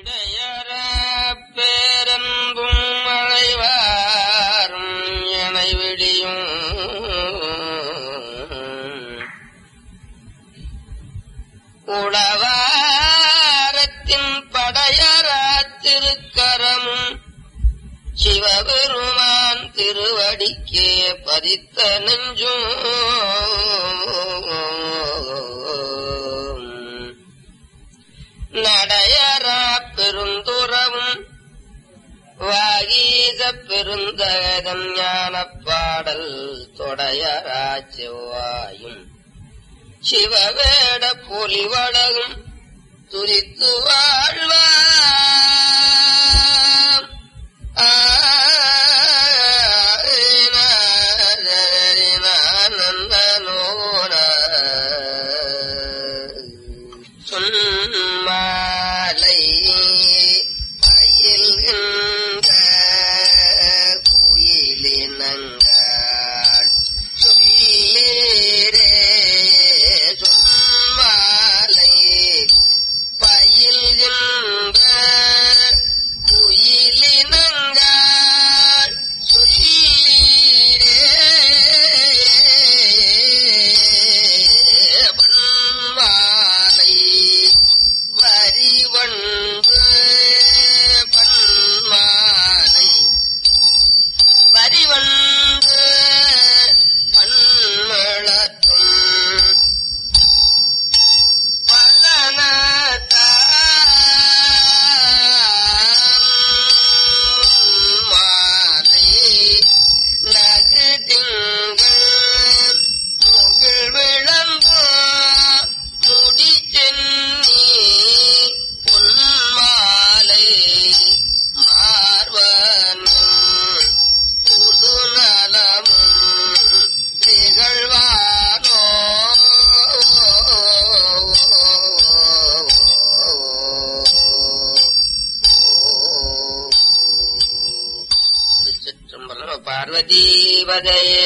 இடையற பேரன்பும் அழைவாரும் எனை விடியும் உளவாரத்தின் படையரா திருக்கரமும் சிவபெருமான் திருவடிக்கே பதித்த நெஞ்சும் நடையரா பெருந்துறவும் வாகீச பெருந்தகதம் ஞானப் பாடல் தொடையரா செவ்வாயும் சிவவேட பொலிவடகும் துரித்து வாழ்வாம் ஆ, சொன்மாலை பயில்கின்ற குயிலினங்கள் சொல்லீரே சொன்மாலை பயில்கின்ற குயிலினங்கள் சொல்லீரே பன்மாலை வரிவண்டு பன்மாலை வரிவண்டு பன்மளத்தும் மாலை நகுதிங்கள் முகில் விளம்பு முடி சென்னி பொன்மாலை மார்வனும் புது நலமும் திகழ்வானோ திருச்சிற்றம்பலம் பார்வதி வதையே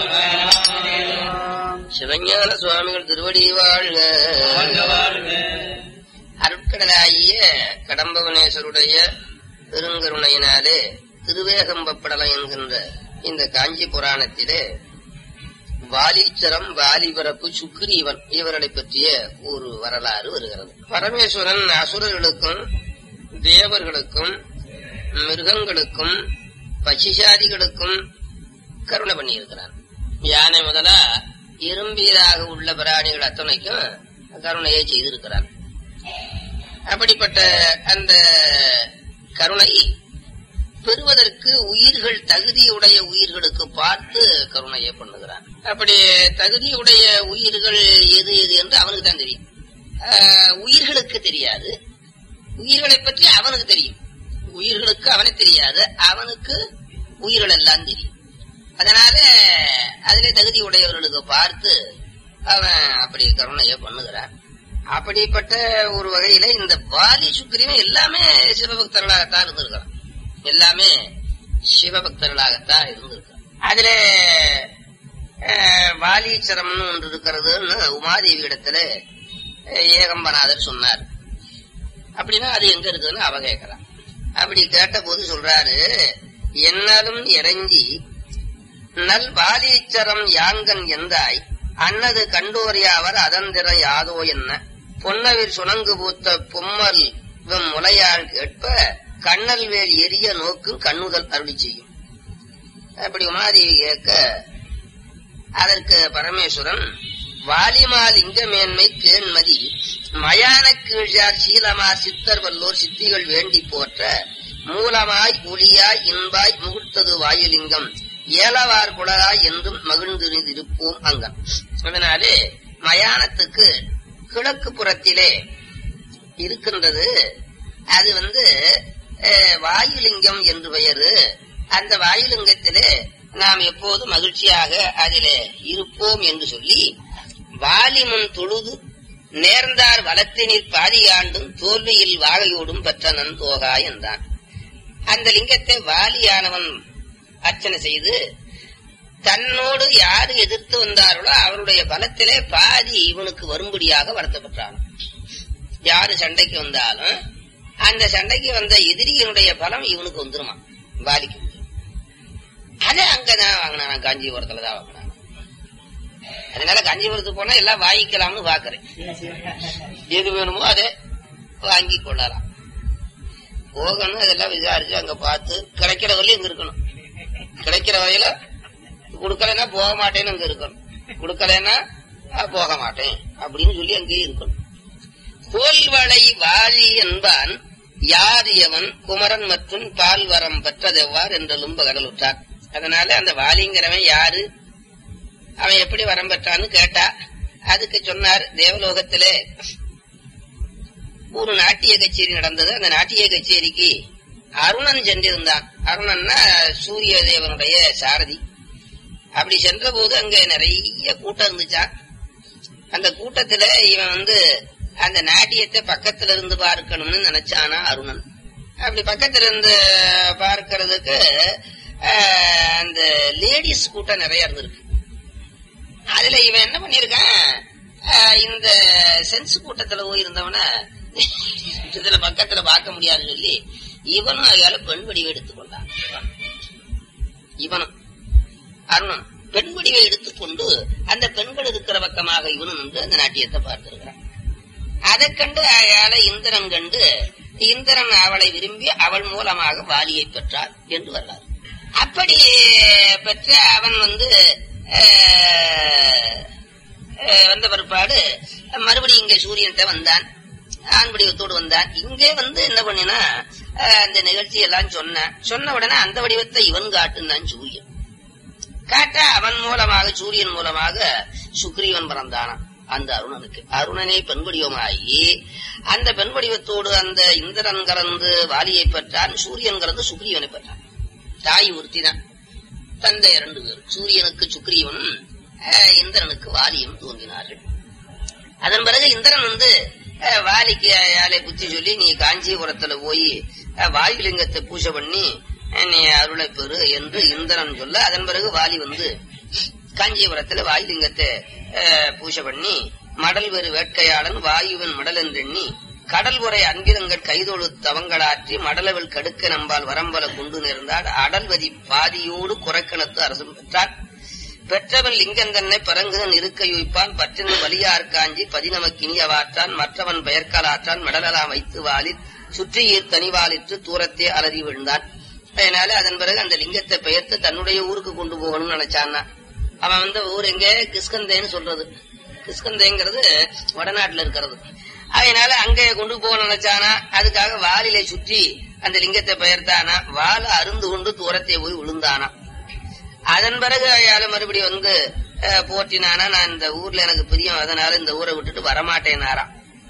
சிவஞான சுவாமிகள் திருவடி வாழ்க அருட்கடலாகிய கடம்பவனேஸ்வருடைய பெருங்கருணையினாலே திருவேகம்பப்படலம் என்கின்ற இந்த காஞ்சி புராணத்திலே வாலிச்சரம் வாலிபரப்பு சுக்ரீவன் இவர்களை பற்றிய ஒரு வரலாறு வருகிறது பரமேஸ்வரன் அசுரர்களுக்கும் தேவர்களுக்கும் மிருகங்களுக்கும் பசிசாதிகளுக்கும் கருணை பண்ணியிருக்கிறான் யானை முதலா இரும்பியதாக உள்ள பிராணிகள் அத்தனைக்கும் கருணையை செய்திருக்கிறான் அப்படிப்பட்ட அந்த கருணை பெறுவதற்கு உயிர்கள் தகுதியுடைய உயிர்களுக்கு பார்த்து கருணையை பண்ணுகிறான் அப்படி தகுதியுடைய உயிர்கள் எது எது என்று அவனுக்கு தான் தெரியும் ஆஹ், உயிர்களுக்கு தெரியாது உயிர்களை பற்றி அவனுக்கு தெரியும் உயிர்களுக்கு அவனுக்கு தெரியாது அவனுக்கு உயிர்கள் எல்லாம் தெரியும் அதனால அதிலே தகுதி உடையவர்களுக்கு பார்த்து அவன் அப்படி கருணையை பண்ணுகிறான் அப்படிப்பட்ட ஒரு வகையில இந்த பாலி சுக்கிரீவன் எல்லாமே சிவபக்தர்களாகத்தான் இருந்திருக்கிறான் எல்லாமே சிவபக்தர்களாகத்தான் இருந்திருக்கிறான் அதுல அஹ், வாலீச்சரம்னு ஒன்று இருக்கிறதுன்னு உமாதேவி இடத்துல அஹ், ஏகம்பநாதர் சொன்னார் அப்படின்னா அது எங்க இருக்குதுன்னு அவ கேட்கறான் அப்படி கேட்ட போது சொல்றாரு என்னாலும் இறங்கி நல் வாலீச்சரம் யாங்கன் எந்தாய் அன்னது கண்டோரியாவர் அதந்திரம் யாதோ என்ன பொன்னவிர் சுணங்கு பூத்த பொம்மல் வெம் முலையாள் கேட்ப கண்ணல் வேல் எரிய நோக்கும் கண்ணுதல் அருளி செய்யும் அப்படி உமாதேவி கேட்க அதற்கு பரமேஸ்வரன் வாலிமா லிங்கமேன்மை கேண்மதி மயான கீழ்ச்சார் சீலமா சித்தர் வல்லோர் சித்திகள் வேண்டி போற்ற மூலமாய் ஒளியாய் இன்பாய் முகுர்த்தது வாயுலிங்கம் ஏலவார் குளராய் என்றும் மகிழ்ந்திருப்போம் அங்கம் அதனாலே மயானத்துக்கு கிழக்கு புறத்திலே இருக்கின்றது அது வந்து அஹ், வாயுலிங்கம் என்று பெயரு அந்த வாயுலிங்கத்திலே நாம் எப்போதும் மகிழ்ச்சியாக அதிலே இருப்போம் என்று சொல்லி வாலிமுன் தொழுது நேர்ந்தார் வளத்தினில் பாதியாண்டும் தோல்வியில் வாகையோடும் பெற்ற நன்தோகா என்றான் அந்த லிங்கத்தை வாலியானவன் அர்ச்சனை செய்து தன்னோடு யாரு எதிர்த்து வந்தார்களோ அவருடைய பலத்திலே பாதி இவனுக்கு வரும்படியாக வருத்தப்பட்டான் யாரு சண்டைக்கு வந்தாலும் அந்த சண்டைக்கு வந்த எதிரியினுடைய பலம் இவனுக்கு வந்துருமா வாலிக்கு அதை அங்கதான் வாங்கினான் காஞ்சிபுரத்துல தான் வாங்கினான் அதனால காஞ்சிபுரத்துக்கு போனா எல்லாம் வாங்கிக்கலாம்னு பாக்குறேன் எது வேணுமோ அதை வாங்கி கொள்ளலாம் போகணும் அதெல்லாம் விசாரிச்சு அங்க பார்த்து கிடைக்கிற வரையும் இங்க இருக்கணும் கிடைக்கிற வரையில கொடுக்கலைன்னா போக மாட்டேன்னு அங்க இருக்கணும் கொடுக்கலைன்னா அஹ், போக மாட்டேன் அப்படின்னு சொல்லி அங்கேயே இருக்கணும் கோல்வளை வாலி என்பான் யாரியவன் குமரன் மற்றும் பால்வரம் பெற்றதெவ்வார் என்றலும் கடலுற்றார் அதனால அந்த வாலிங்கிறவன் யாரு அவன் எப்படி வரம் பெற்றான்னு கேட்டா அதுக்கு சொன்னார் தேவலோகத்திலே ஒரு நாட்டிய கச்சேரி நடந்தது அந்த நாட்டிய கச்சேரிக்கு அருணன் சென்றிருந்தான் அருணன்னா சூரிய தேவனுடைய சாரதி அப்படி சென்ற போது அங்க நிறைய கூட்டம் இருந்துச்சான் அந்த கூட்டத்துல இவன் வந்து அந்த நாட்டியத்தை பக்கத்துல இருந்து பார்க்கணும்னு நினைச்சானா அருணன் அப்படி பக்கத்துல இருந்து பார்க்கறதுக்கு ஆஹ், அந்த லேடிஸ் கூட்டம் நிறைய இருந்திருக்கு அதுல இவன் என்ன பண்ணிருக்கான் ஆஹ், இந்த சென்ஸ் கூட்டத்துல போய் இருந்தவன இதுல பக்கத்துல பார்க்க முடியாதுன்னு சொல்லி இவனும் அதால பெண் வடிவை எடுத்துக்கொண்டான் இவனும் அருணன் பெண் வடிவை எடுத்துக்கொண்டு அந்த பெண்கள் இருக்கிற பக்கமாக இவனும் நின்று அந்த நாட்டியத்தை பார்த்திருக்கிறான் அதை கண்டு அயால இந்திரன் கண்டு இந்திரன் அவளை விரும்பி அவள் மூலமாக வாலியை பெற்றார் என்று வரலாறு அப்படி பெற்ற அவன் வந்து ஆஹ், ஆஹ், வந்த பிற்பாடு மறுபடியும் இங்க சூரியன்ட்ட வந்தான் ஆண் வடிவத்தோடு வந்தான் இங்கே வந்து என்ன பண்ணினா ஆஹ், அந்த நிகழ்ச்சி எல்லாம் சொன்னான் சொன்ன உடனே அந்த வடிவத்தை இவன் காட்டுனான் சூரியன் காட்ட அவன் மூலமாக சூரியன் மூலமாக சுக்ரீவன் பிறந்தானான் அந்த அருணனுக்கு அருணனே பெண் வடிவமாகி அந்த பெண் வடிவத்தோடு அந்த இந்திரன் கலந்து வாலியை பெற்றான் சூரியன் கலந்து சுக்ரீவனை பெற்றான் தாய் ஒருத்தி தான் தந்தை இரண்டு பேர் சூரியனுக்கு சுக்ரீவனும் அஹ், இந்திரனுக்கு வாலியும் தோன்றினார்கள் அதன் பிறகு இந்திரன் வந்து அஹ், வாலிக்கு யாழை புத்தி சொல்லி நீ காஞ்சிபுரத்துல போய் அஹ், வாயுலிங்கத்தை பூஜை பண்ணி அஹ், நீ அருளை பெறு என்று இந்திரன் சொல்ல அதன் பிறகு வாலி வந்து காஞ்சிபுரத்துல வாயுலிங்கத்தை அஹ், பூஜை பண்ணி மடல் வெறு வேட்கையாளன் வாயுவின் மடல் என்றெண்ணி கடல் உரை அன்பிதங்கள் கைதொழு தவங்களாற்றி மடலவில் கடுக்க நம்பால் வரம்பல கொண்டு நேர்ந்தால் அடல்வதி பாதியோடு குறைக்கணத்து அரசும் பெற்றார் பெற்றவன் லிங்கன் தன்னை பரங்குதன் இருக்கை உய்ப்பான் பற்றின வலியார் காஞ்சி பதினமக்கினியவாற்றான் மற்றவன் பெயர்காலாற்றான் மெடலலாம் வைத்து வாலில் சுற்றியீர் தனிவாலிற்று தூரத்தே அலறி விழுந்தான் அதனால அதன் பிறகு அந்த லிங்கத்தை பெயர்த்து தன்னுடைய ஊருக்கு கொண்டு போகணும்னு நினைச்சான்னா அவன் வந்து ஊர் எங்க கிஷ்கந்தேன்னு சொல்றது கிஷ்கந்தேங்கிறது வடநாட்டுல இருக்கிறது அதனால அங்கே கொண்டு போக நினைச்சானா அதுக்காக வாலிலே சுற்றி அந்த லிங்கத்தை பெயர்த்தானா வால அருந்து கொண்டு தூரத்தை போய் விழுந்தானா அதன் பிறகு அயால மறுபடியும் வந்து அஹ், போற்றினானா நான் இந்த ஊர்ல எனக்கு பிரியம் அதனால இந்த ஊரை விட்டுட்டு வரமாட்டேனாராம்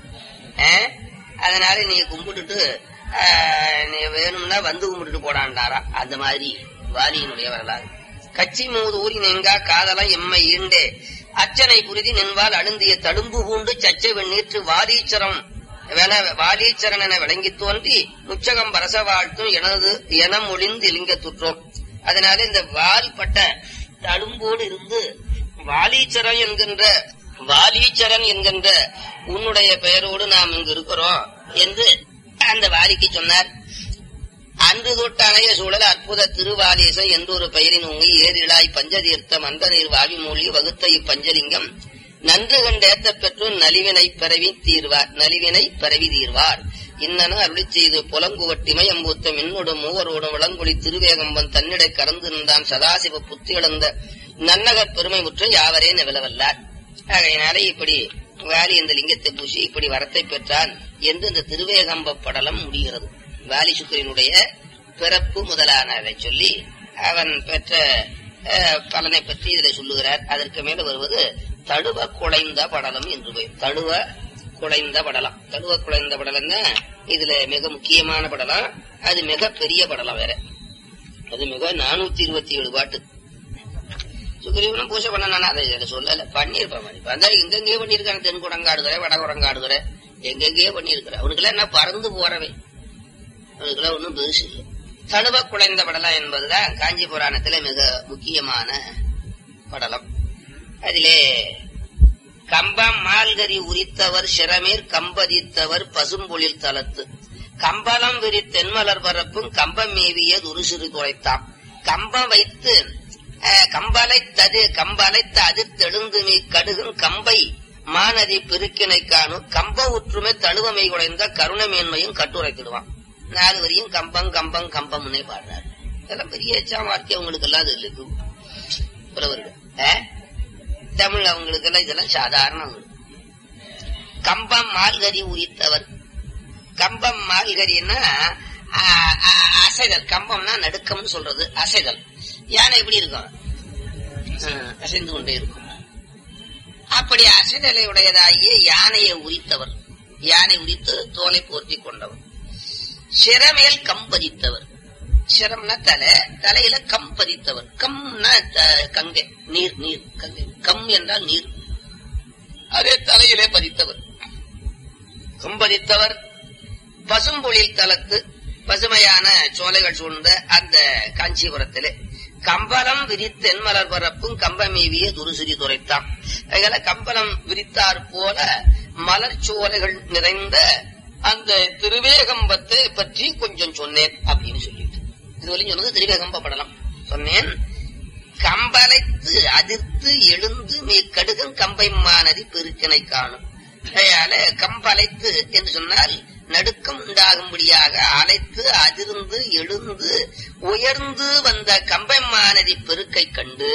அஹ், அதனால நீ கும்பிட்டுட்டு அஹ், நீ வேணும்னா வந்து கும்பிட்டுட்டு போடான்டாரா அந்த மாதிரி வாலியினுடைய வரலாறு கச்சி மூது ஊரின் எங்கா காதலம் எம்மை ஈண்டே அச்சனை புரிதி நின்பால் அழுந்திய தடும்பு பூண்டு சச்சை வெண்ணீற்று வாலீச்சரம் வென வாலீச்சரன் என விளங்கி தோன்றி முச்சகம் பரச வாழ்த்தும் எனது எனம் ஒளிந்து இலிங்கத்துற்றோம் அதனால இந்த வால் பட்ட தடும்போடு இருந்து வாலீச்சரம் என்கின்ற வாலீச்சரன் என்கின்ற உன்னுடைய பெயரோடு நாம் இங்கு இருக்கிறோம் என்று அந்த வாலிக்கு சொன்னார் அன்று தொட்டணைய சூழல் அற்புத திருவாலேசம் என்றொரு பெயரின் உங்கி ஏரிழாய் பஞ்சதீர்த்த மந்த நீர் வாவி மூலி வகுத்த இப்பஞ்சலிங்கம் நன்று கண்டேத்த பெற்று நலிவினை பரவி தீர்வார் நலிவினை பரவி தீர்வார் இன்னன அருளி செய்து புலங்குவட்டிமை அம்பூத்த மின்னோடும் மூவரோடும் விளங்குழி திருவேகம்பன் தன்னிடை கறந்து நின்றான் சதாசிவ புத்தி இழந்த நன்னகர் பெருமை முற்று யாவரே நிலவல்லார் ஆகையினாலே இப்படி வாலி இந்த லிங்கத்தை பூசி இப்படி வரத்தை பெற்றான் என்று இந்த திருவேகம்ப படலம் முடிகிறது வாலி சுக்கரனுடைய பிறப்பு முதலானதை சொல்லி அவன் பெற்ற அஹ், பலனை பற்றி இதில் சொல்லுகிறார் அதற்கு மேல வருவது தடுவ குலைந்த படலம் என்று போய் தடுவ குலைந்த படலம் தடுவ குலைந்த படலம் தான் இதுல மிக முக்கியமான படலம் அது மிக பெரிய படலம் வேற அது மிக நானூத்தி இருபத்தி ஏழு பாட்டு சுக்ரீவனும் பூஜை பண்ண நான் அதை இதை சொல்லல பண்ணிருப்பேன் மாதிரி அதான் எங்கெங்கேயோ பண்ணிருக்காங்க தென் குடங்காடுதுறை வட குடங்காடுதுறை எங்கெங்கேயோ பண்ணிருக்கிறேன் அவனுக்கெல்லாம் என்ன பறந்து போறவே அவனுக்கெல்லாம் ஒன்றும் பெருசு இல்லை தடுவ குலைந்த படலம் என்பதுதான் காஞ்சி புராணத்துல மிக முக்கியமான படலம் அதிலே கம்பம் மால்கரி உரித்தவர் சிரமேர் கம்பதித்தவர் பசும்பொழில் தலத்து கம்பளம் விரி தென்மலர் பரப்பும் கம்பம் மேவிய துருசிறு குறைத்தாம் கம்பம் வைத்து அஹ், கம்பலைத்தது கம்பலைத்த அதிர்த்தெழுந்து மீ கடுகும் கம்பை மாநதி பெருக்கினை காணும் கம்ப உற்றுமை தழுவமை குறைந்த கருணை மேன்மையும் கட்டுரைத்திடுவான் நாலு வரையும் கம்பம் கம்பம் கம்பம்னே பாடுறாரு இதெல்லாம் பெரிய எச்சா வார்த்தை அவங்களுக்கு எல்லாம் அது இல்லை புலவர்கள் அஹ்? தமிழ் அவங்களுக்கு எல்லாம் இதெல்லாம் சாதாரண அவங்களுக்கு கம்பம் மால்கரி உரித்தவர் கம்பம் மால்கரின்னா ஆ, ஆ, அசைதல் கம்பம்னா நடுக்கம்னு சொல்றது அசைதல் யானை எப்படி இருக்கும் ஆ, அசைந்து கொண்டே இருக்கும் அப்படி அசைதலை உடையதாகிய யானையை உரித்தவர் யானை உரித்து தோலை போர்த்தி கொண்டவர் சிரமேல் கம்பதித்தவர் சிரம்னா தலை தலையில கம் பதித்தவர் கம்னா த- கங்கை நீர் நீர் கங்கை கம் என்றால் நீர் அதே தலையிலே பதித்தவர் கம்பதித்தவர் பசும்பொழில் தலத்து பசுமையான சோலைகள் சூழ்ந்த அந்த காஞ்சிபுரத்திலே கம்பளம் விரித்தென்மலர் பரப்பும் கம்பமேவிய துருசிரி துரைத்தான் அதனால கம்பளம் விரித்தார் போல மலர் சோலைகள் நிறைந்த அந்த திருவேகம்பத்தை பற்றி கொஞ்சம் சொன்னேன் அப்படின்னு சொல்லிட்டு இதுவரையும் சொன்னது திருவேகம்பப்படலாம் சொன்னேன் கம்பலைத்து அதிர்த்து எழுந்து மே கடுகம் கம்பை மானதி பெருக்கினை காணும் அதனால கம்பலைத்து என்று சொன்னால் நடுக்கம் உண்டாகும்படியாக அலைத்து அதிர்ந்து எழுந்து உயர்ந்து வந்த கம்பை மானதி பெருக்கை கண்டு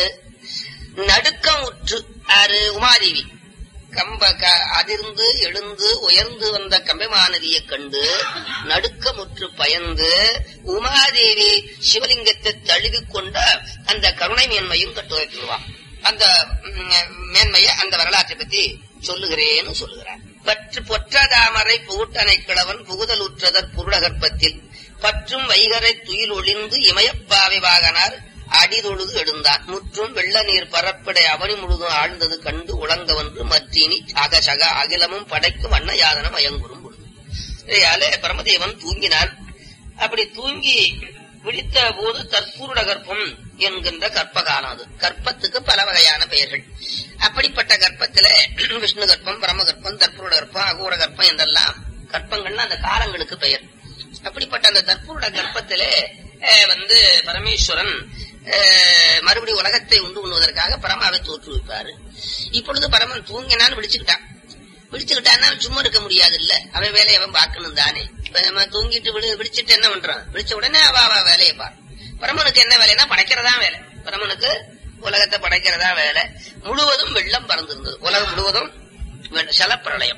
நடுக்கம் உற்று ஆறு உமாதேவி கம்ப க- அதிர்ந்து எழுந்து உயர்ந்து வந்த கம்பமானதியை கண்டு நடுக்கமுற்று பயந்து உமாதேவி சிவலிங்கத்தை தழுவிக் கொண்ட அந்த கருணை மேன்மையும் கட்டுரைத்துவான் அந்த ம், மேன்மையை அந்த வரலாற்றை பத்தி சொல்லுகிறேன்னு சொல்லுகிறார் பற்று பொற்றதாமரை புகுட்டனை கிழவன் புகுதலுற்றதற் புருடகற்பத்தில் பற்றும் வைகரை துயில் ஒளிந்து இமயப்பாவை வாகனார் அடிதொழுது எழுந்தான் முற்றும் வெள்ள நீர் பரப்பிடை அவனி முழுதும் ஆழ்ந்தது கண்டு உலங்கவன்று மற்றினி அகசக அகிலமும் படைக்கும் வண்ண யாதனம் அயங்குறும் பொழுது இதையாலே பரமதேவன் தூங்கினான் அப்படி தூங்கி விழித்த போது தற்பூருட கர்ப்பம் என்கின்ற கற்ப காலம் அது கற்பத்துக்கு பல வகையான பெயர்கள் அப்படிப்பட்ட கர்ப்பத்தில விஷ்ணு கர்ப்பம் பரம கர்ப்பம் தற்பூருட கர்ப்பம் அகூர கர்ப்பம் என்றெல்லாம் கற்பங்கள்னா அந்த காலங்களுக்கு பெயர் அப்படிப்பட்ட அந்த தற்பூருட கர்ப்பத்திலே அஹ், வந்து பரமேஸ்வரன் அஹ், மறுபடியும் உலகத்தை உண்டு பண்ணுவதற்காக பரமாவை தோற்றுவிப்பாரு இப்பொழுது பரமன் தூங்கினான்னு விழிச்சுக்கிட்டான் விழிச்சுக்கிட்டான்னா அவன் சும்மா இருக்க முடியாது இல்ல அவன் வேலையை அவன் பார்க்கணும் தானே இப்ப நம்ம தூங்கிட்டு விழு விழிச்சிட்டு என்ன பண்றான் விழிச்ச உடனே அவ அவ வேலையை பார் பரமனுக்கு என்ன வேலைன்னா படைக்கிறதா வேலை பரமனுக்கு உலகத்தை படைக்கிறதா வேலை முழுவதும் வெள்ளம் பறந்திருந்தது உலகம் முழுவதும் வெ- சலப்பிரளயம்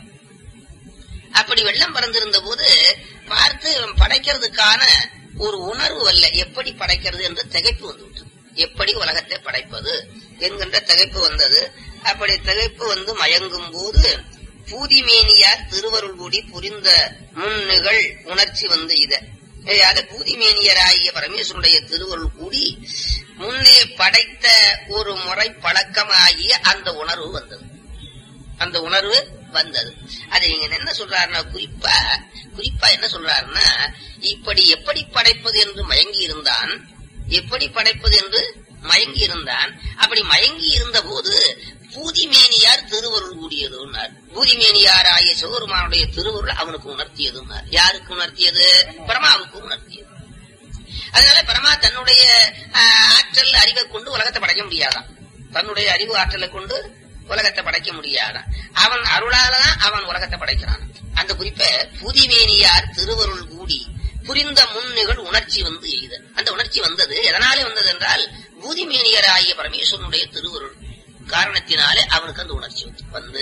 அப்படி வெள்ளம் பறந்திருந்த போது பார்த்து இவன் படைக்கிறதுக்கான ஒரு உணர்வு அல்ல எப்படி படைக்கிறது என்ற திகைப்பு வந்து விட்டது எப்படி உலகத்தை படைப்பது என்கின்ற திகைப்பு வந்தது அப்படி திகைப்பு வந்து மயங்கும் போது பூதிமேனியார் திருவருள் கூடி புரிந்த முன்னிகள் உணர்ச்சி வந்து இத அதாவது பூதிமேனியராகிய பரமேஸ்வருடைய திருவருள் கூடி முன்னே படைத்த ஒரு முறை பழக்கமாகிய அந்த உணர்வு வந்தது அந்த உணர்வு வந்தது அது நீங்க என்ன சொல்றாருன்னா குறிப்பா குறிப்பா என்ன சொல்றாருன்னா இப்படி எப்படி படைப்பது என்று மயங்கி இருந்தான் எப்படி படைப்பது என்று மயங்கி இருந்தான் அப்படி மயங்கி இருந்த போது பூதிமேனியார் திருவருள் கூடியதுன்னார் பூதிமேனியார் ஆகிய சிவபெருமானுடைய திருவருள் அவனுக்கு உணர்த்தியதுன்னார் யாருக்கு உணர்த்தியது பரமாவுக்கு உணர்த்தியது அதனால பரமா தன்னுடைய ஆஹ், ஆற்றல் அறிவை கொண்டு உலகத்தை படைக்க முடியாதான் தன்னுடைய அறிவு ஆற்றலை கொண்டு உலகத்தை படைக்க முடியாதான் அவன் அருளாலதான் அவன் உலகத்தை படைக்கிறான் அந்த குறிப்பை புதிவேணியார் திருவருள் கூடி புரிந்த முன்னிகள் உணர்ச்சி வந்து எய்த அந்த உணர்ச்சி வந்தது எதனாலே வந்தது என்றால் பூதிமேனியர் ஆகிய பரமேஸ்வரனுடைய திருவருள் காரணத்தினாலே அவனுக்கு அந்த உணர்ச்சி வந்து வந்து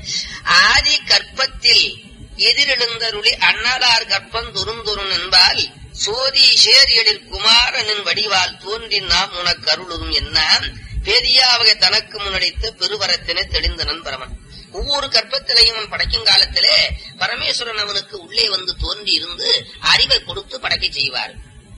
ஆதி கற்பத்தில் எதிரெழுந்தருளி அண்ணலார் கற்பம் துருந்துருன் என்பால் சோதி சேரியலில் குமாரனின் வடிவால் தோன்றி நாம் உனக்கு அருளும் என்ன பெரியாவகை தனக்கு முன்னடித்த பெருவரத்தினை தெளிந்தனன் பரமன் ஒவ்வொரு கற்பத்திலையும் அவன் படைக்கும் காலத்திலே பரமேஸ்வரன் அவனுக்கு உள்ளே வந்து தோன்றி இருந்து அறிவை கொடுத்து படைக்க செய்வார்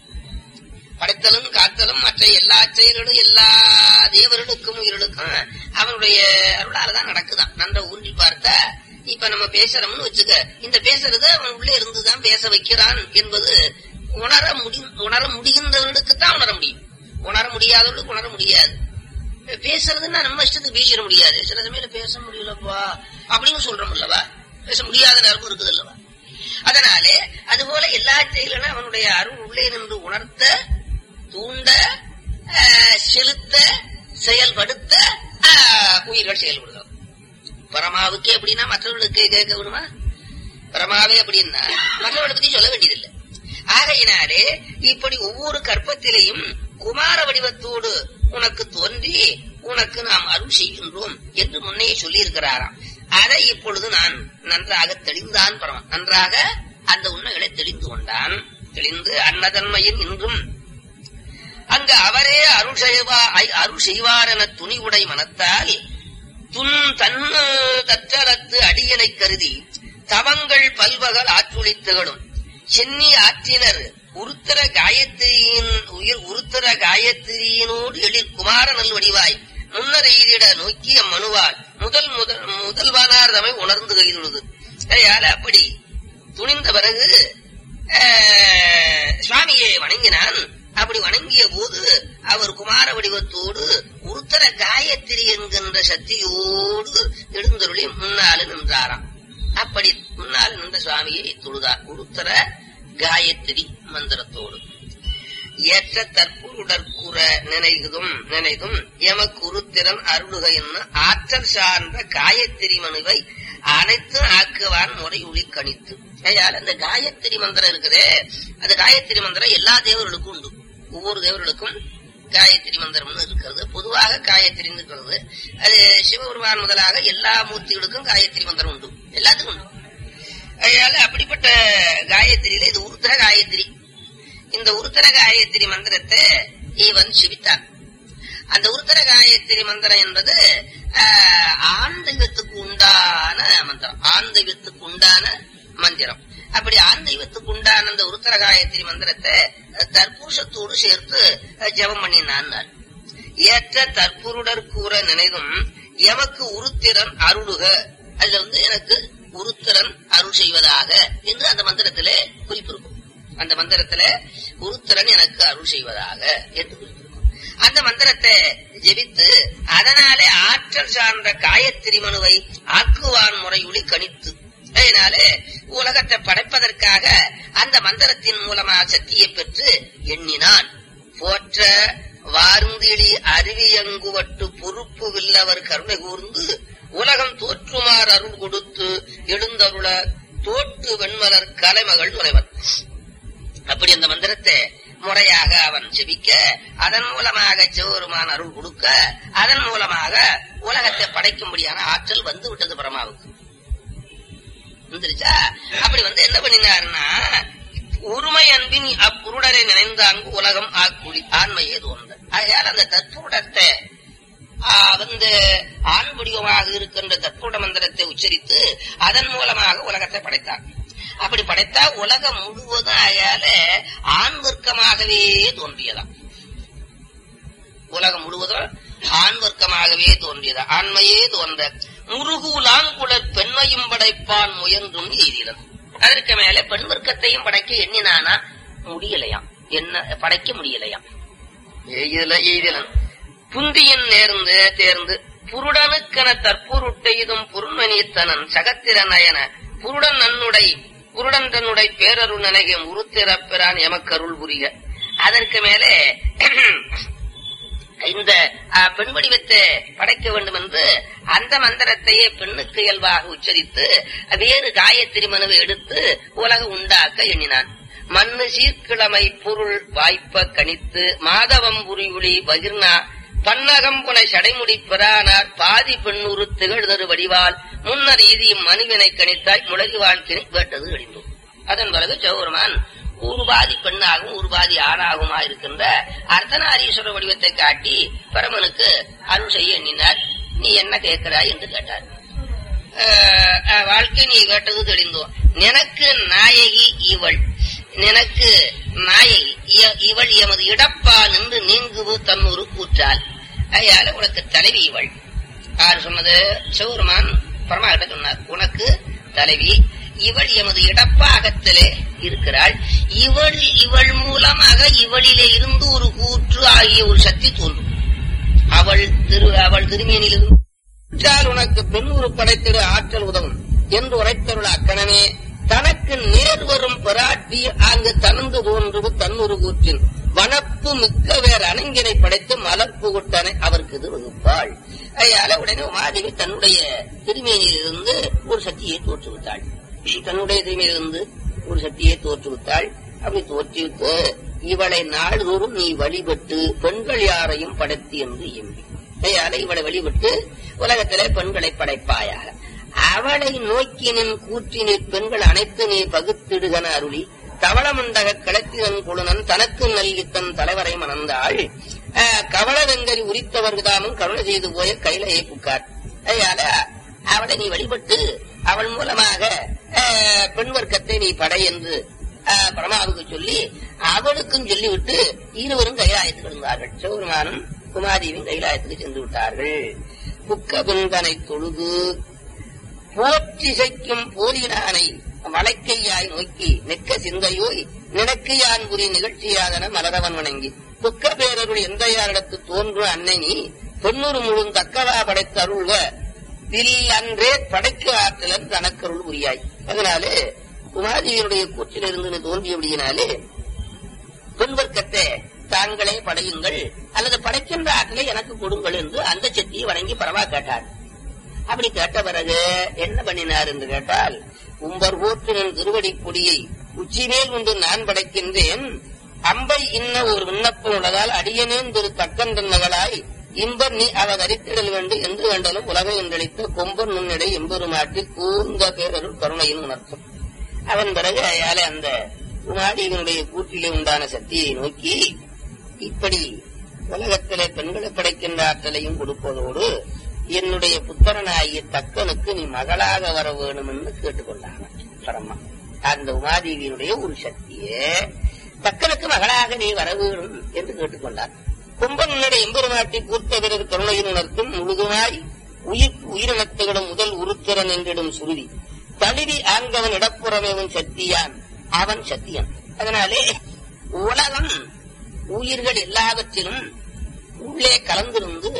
படைத்தலும் காத்தலும் மற்ற எல்லா செயல்களும் எல்லா தேவர்களுக்கும் உயிர்களுக்கும் அவனுடைய அருளாலதான் நடக்குதான் நன்ற ஊன்றி பார்த்தா இப்ப நம்ம பேசுறோம்னு வச்சுக்க இந்த பேசுறது அவன் உள்ளே இருந்துதான் பேச வைக்கிறான் என்பது உணர முடி உணர முடிகின்றவர்களுக்கு தான் உணர முடியும் உணர முடியாதவர்களுக்கு உணர முடியாது பேசுறதுன்னா நம்ம இஷ்டத்துக்கு பேசிட முடியாது சில சமயம் பேச முடியலப்பா அப்படின்னு சொல்றோம் அல்லவா பேச முடியாத நேரமும் இருக்குது அல்லவா அதனாலே அதுபோல எல்லா செயலும் அவனுடைய அருள் உள்ளே நின்று உணர்த்த தூண்ட ஆஹ், செலுத்த செயல்படுத்த ஆஹ், உயிர்கள் செயல்படுகிறது பரமாவுக்கே அப்படின்னா மற்றவர்களுக்கு கேட்க விடுமா பரமாவே அப்படின்னா மற்றவர்களை பத்தி சொல்ல வேண்டியதில்லை ஆகையினாலே இப்படி ஒவ்வொரு கற்பத்திலையும் குமார வடிவத்தோடு உனக்கு தோன்றி உனக்கு நாம் அருள் செய்கின்றோம் என்று முன்னே சொல்லி இருக்கிறாராம் அதை இப்பொழுது நான் நன்றாக தெளிந்தான் பரம நன்றாக அந்த உண்மைகளை தெளிந்து கொண்டான் தெளிந்து அன்னதன்மையின் இன்றும் அங்கு அவரே அருள் செய்வா ஐ- அருள் செய்வார் என துணிவுடை மனத்தால் துன் தன்னு தற்றலத்து அடியனை கருதி தவங்கள் பல்வகள் ஆற்றுளித்துகளும் சென்னி ஆற்றினர் உருத்தர காயத்திரியின் உயிர் உருத்தர காயத்திரியினோடு எழில் குமார நல்வடிவாய் முன்னர் எய்திட நோக்கி அம்மனுவால் முதல் முதல் முதல்வானார் தமை உணர்ந்து கைதுள்ளது அதனால அப்படி துணிந்த பிறகு ஆஹ், சுவாமியை வணங்கினான் அப்படி வணங்கிய போது அவர் குமார வடிவத்தோடு உருத்தர காயத்ரி என்கின்ற சக்தியோடு எழுந்தருளி முன்னால நின்றாராம் அப்படி முன்னால் நின்ற சுவாமியை தொழுதார் உருத்தர காயத்ரி மந்திரத்தோடு ஏற்ற தற்புருடற்குற நினைதும் நினைதும் எமக்கு உருத்திரன் அருளுக என்ன ஆற்றல் சார்ந்த காயத்ரி மனுவை அனைத்து ஆக்குவான் முறை ஒளி கணித்து ஐயால் அந்த காயத்ரி மந்திரம் இருக்குதே அந்த காயத்ரி மந்திரம் எல்லா தேவர்களுக்கும் உண்டு ஒவ்வொரு தேவர்களுக்கும் காயத்ரி மந்திரம்னு இருக்கிறது பொதுவாக காயத்ரின்னு இருக்கிறது அது சிவபெருமான் முதலாக எல்லா மூர்த்திகளுக்கும் காயத்ரி மந்திரம் உண்டு எல்லாத்துக்கும் உண்டு அதனால அப்படிப்பட்ட காயத்ரியில இது உருத்திர காயத்ரி இந்த உருத்தர காயத்ரி மந்திரத்தை இவன் சிவித்தான் அந்த உருத்தர காயத்ரி மந்திரம் என்பது ஆஹ், ஆண் தெய்வத்துக்கு உண்டான மந்திரம் ஆண் தெய்வத்துக்கு உண்டான மந்திரம் அப்படி ஆண் தெய்வத்துக்கு உண்டான அந்த உருத்தர காயத்ரி மந்திரத்தை அஹ், தற்பூஷத்தோடு சேர்த்து அஹ், ஜெபம் பண்ணினான் ஏற்ற தற்புருடர் கூற நினைதும் எமக்கு உருத்திரன் அருளுக அதுல வந்து எனக்கு உருத்திரன் அருள் செய்வதாக என்று அந்த மந்திரத்திலே குறிப்பிருக்கும் அந்த மந்திரத்துல உருத்திரன் எனக்கு அருள் செய்வதாக என்று குறிப்பிருக்கும் அந்த மந்திரத்தை ஜெபித்து அதனாலே ஆற்றல் சார்ந்த காயத்ரி மனுவை ஆக்குவான் முறையுளி கணித்து அதனாலே உலகத்தை படைப்பதற்காக அந்த மந்திரத்தின் மூலமாக சக்தியை பெற்று எண்ணினான் போற்ற வாருந்திலி அருவியங்குவட்டு பொறுப்பு வில்லவர் கருணை கூர்ந்து உலகம் தோற்றுமாறு அருள் கொடுத்து எழுந்தருள தோட்டு வெண்மலர் கலைமகள் துணைவன் அப்படி அந்த மந்திரத்தை முறையாக அவன் செபிக்க அதன் மூலமாக சிவபெருமான் அருள் கொடுக்க அதன் மூலமாக உலகத்தை படைக்கும்படியான ஆற்றல் வந்து விட்டது பிரமாவுக்கு வந்துருச்சா அப்படி வந்து என்ன பண்ணினாருன்னா உரிமை அன்பின் அப்புருடரை நினைந்த அங்கு உலகம் ஆக்குடி ஆண்மையே தோன்ற ஆகையால் அந்த தற்புடத்தை வந்து ஆண் வடிவமாக இருக்கின்ற தற்புட மந்திரத்தை உச்சரித்து அதன் மூலமாக உலகத்தை படைத்தார் அப்படி படைத்தா உலகம் முழுவதும் ஆயால ஆண் வர்க்கமாகவே தோன்றியதாம் உலகம் முழுவதும் ஆண் வர்க்கமாகவே தோன்றியதா ஆண்மையே தோன்ற முருகுலாங்குளர் பெண்மையும் படைப்பான் முயன்றும் எய்திலன் அதற்கு மேல பெண் வர்க்கத்தையும் படைக்க எண்ணினானா முடியலையாம் என்ன படைக்க முடியலையாம் எய்தில எய்திலன் புந்தியன் நேர்ந்து தேர்ந்து புருடனுக்கென தற்பொருட்டையுதும் புருண்மணித்தனன் சகத்திர நயன புருடன் நன்னுடை புருடன் தன்னுடை பேரருள் நினைகம் உருத்திரப்பிரான் எமக்கருள் புரிய அதற்கு மேலே இந்த அஹ், பெண் வடிவத்தை படைக்க வேண்டும் என்று அந்த மந்திரத்தையே பெண்ணுக்கு இயல்பாக உச்சரித்து வேறு காயத்ரி மனுவை எடுத்து உலகம் உண்டாக்க எண்ணினான் மண்ணு சீர்கிழமை பொருள் வாய்ப்ப கணித்து மாதவம் புரியுளி பகிர்னா பன்னகம் புனை சடைமுடி பெறானார் பாதி பெண்ணுறு திகழ்தரு வடிவால் முன்னர் ஈதியும் மனுவினை கணித்தாய் முளகி வாழ்க்கை வேட்டது அழிந்தோம் அதன் பிறகு சௌரமான் ஒரு பாதி பெண்ணாகவும் ஒரு பாதி ஆணாகுமா இருக்கின்ற அர்த்தநாரீஸ்வர வடிவத்தை காட்டி பரமனுக்கு அருள் செய்ய எண்ணினார் நீ என்ன கேட்கிறாய் என்று கேட்டார் அஹ், அஹ், வாழ்க்கை நீ கேட்டது தெளிந்தோம் நினக்கு நாயகி இவள் நினக்கு நாயகி இ- இவள் எமது இடப்பா நின்று நீங்குவு தன்னொரு கூற்றால் அயால உனக்கு தலைவி இவள் யார் சொன்னது சிவருமான் பரமாகிட்ட சொன்னார் உனக்கு தலைவி இவள் எமது இடப்பாகத்திலே இருக்கிறாள் இவள் இவள் மூலமாக இவளிலே இருந்து ஒரு கூற்று ஆகிய ஒரு சக்தி தோன்றும் அவள் திரு அவள் திருமேனிலிருந்து உனக்கு பெண்ணூறு படைத்திட ஆற்றல் உதவும் என்று உரைத்தருள் அக்கணமே தனக்கு நேர் வரும் பிராட்டி அங்கு தனந்து தோன்றுவது தன்னுரு கூற்றின் வனப்பு மிக்க வேற அணங்கினை படைத்து மலர்புகுட்டனை அவருக்கு இது வகுப்பாள் அதனால உடனே உமாதேவி தன்னுடைய திருமேனியிலிருந்து ஒரு சக்தியை தோற்றுவித்தாள் தன்னுடைய திருமேனியிலிருந்து ஒரு சக்தியை தோற்றுவித்தாள் அப்படி தோற்றுவித்து இவளை நாள்தோறும் நீ வழிபட்டு பெண்கள் யாரையும் படைத்து என்று எம்பி அதனால இவளை வழிபட்டு உலகத்திலே பெண்களை படைப்பாயாக அவளை நோக்கினின் கூற்றினிற் பெண்கள் அனைத்து நீ பகுத்திடுகன அருளி தவளமண்டக கிளத்தினன் குழுனன் தனக்கு நல்கித்தன் தலைவரை மணந்தாள் ஆஹ், கவளவெங்கரி உரித்தவர்தாமும் கருணை செய்து போய கைலையை புக்கார் அதனால அவளை நீ வழிபட்டு அவள் மூலமாக ஆஹ், பெண் வர்க்கத்தை நீ படை என்று ஆஹ், பிரமாவுக்கு சொல்லி அவளுக்கும் சொல்லிவிட்டு இருவரும் கைலாயத்துக்கு இருந்தார்கள் சிவபெருமானும் குமாரியும் கைலாயத்துக்கு சென்று விட்டார்கள் புக்க பெண்தனை தொழுது போற்றிசைக்கும் போலினானை வளைக்கையாய் நோக்கி நிற்க சிந்தையோய் நினக்கு யான் புரி நிகழ்ச்சியாதன மலரவன் வணங்கி துக்க பேரருள் எந்த யாரிடத்து தோன்றும் அன்னை நீ தொண்ணூறு முழும் தக்கவா படைத்த அருள்வ தில் அன்றே படைக்கு ஆற்றலன் தனக்கருள் புரியாய் அதனாலே குமாரியினுடைய கூற்றிலிருந்து நீ தோன்றியபடியினாலே பெண்வர்க்கத்தை தாங்களே படையுங்கள் அல்லது படைக்கின்ற ஆற்றலை எனக்கு கொடுங்கள் என்று அந்த சக்தியை வணங்கி பரவா கேட்டார் அப்படி கேட்ட பிறகு என்ன பண்ணினார் என்று கேட்டால் உம்பர் போற்றினன் திருவடி கொடியை உச்சிமேல் கொண்டு நான் படைக்கின்றேன் அம்பை இன்ன ஒரு விண்ணப்பம் உள்ளதால் அடியனேன் திரு தக்கந்தன்னகளாய் இம்பர் நீ அவர் அரித்திடல் வேண்டும் என்று வேண்டலும் உலகை என்றளித்த கொம்பர் நுண்ணிடை எம்பெருமாட்டி கூர்ந்த பேரருள் கருணையின் உணர்த்தும் அவன் பிறகு அயாலே அந்த குமாரியினுடைய கூற்றிலே உண்டான சக்தியை நோக்கி இப்படி உலகத்திலே பெண்களை படைக்கின்ற ஆற்றலையும் கொடுப்பதோடு என்னுடைய புத்திரனாகிய தக்கனுக்கு நீ மகளாக வர வேணும் என்று கேட்டுக்கொண்டாங்க பரமா அந்த உமாதேவியினுடைய ஒரு சக்தியே தக்கனுக்கு மகளாக நீ வர வேணும் என்று கேட்டுக்கொண்டார் கும்பனுடைய எம்பெருமாட்டி கூர்த்த பிறகு கருணையின் உணர்த்தும் முழுதுமாய் உயிர் உயிரினத்துகளும் முதல் உருத்திரன் என்றிடும் சுருதி தழுவி ஆங்கவன் இடப்புறமேவும் சக்தியான் அவன் சத்தியன் அதனாலே உலகம் உயிர்கள் எல்லாவற்றிலும் உள்ளே கலந்திருந்து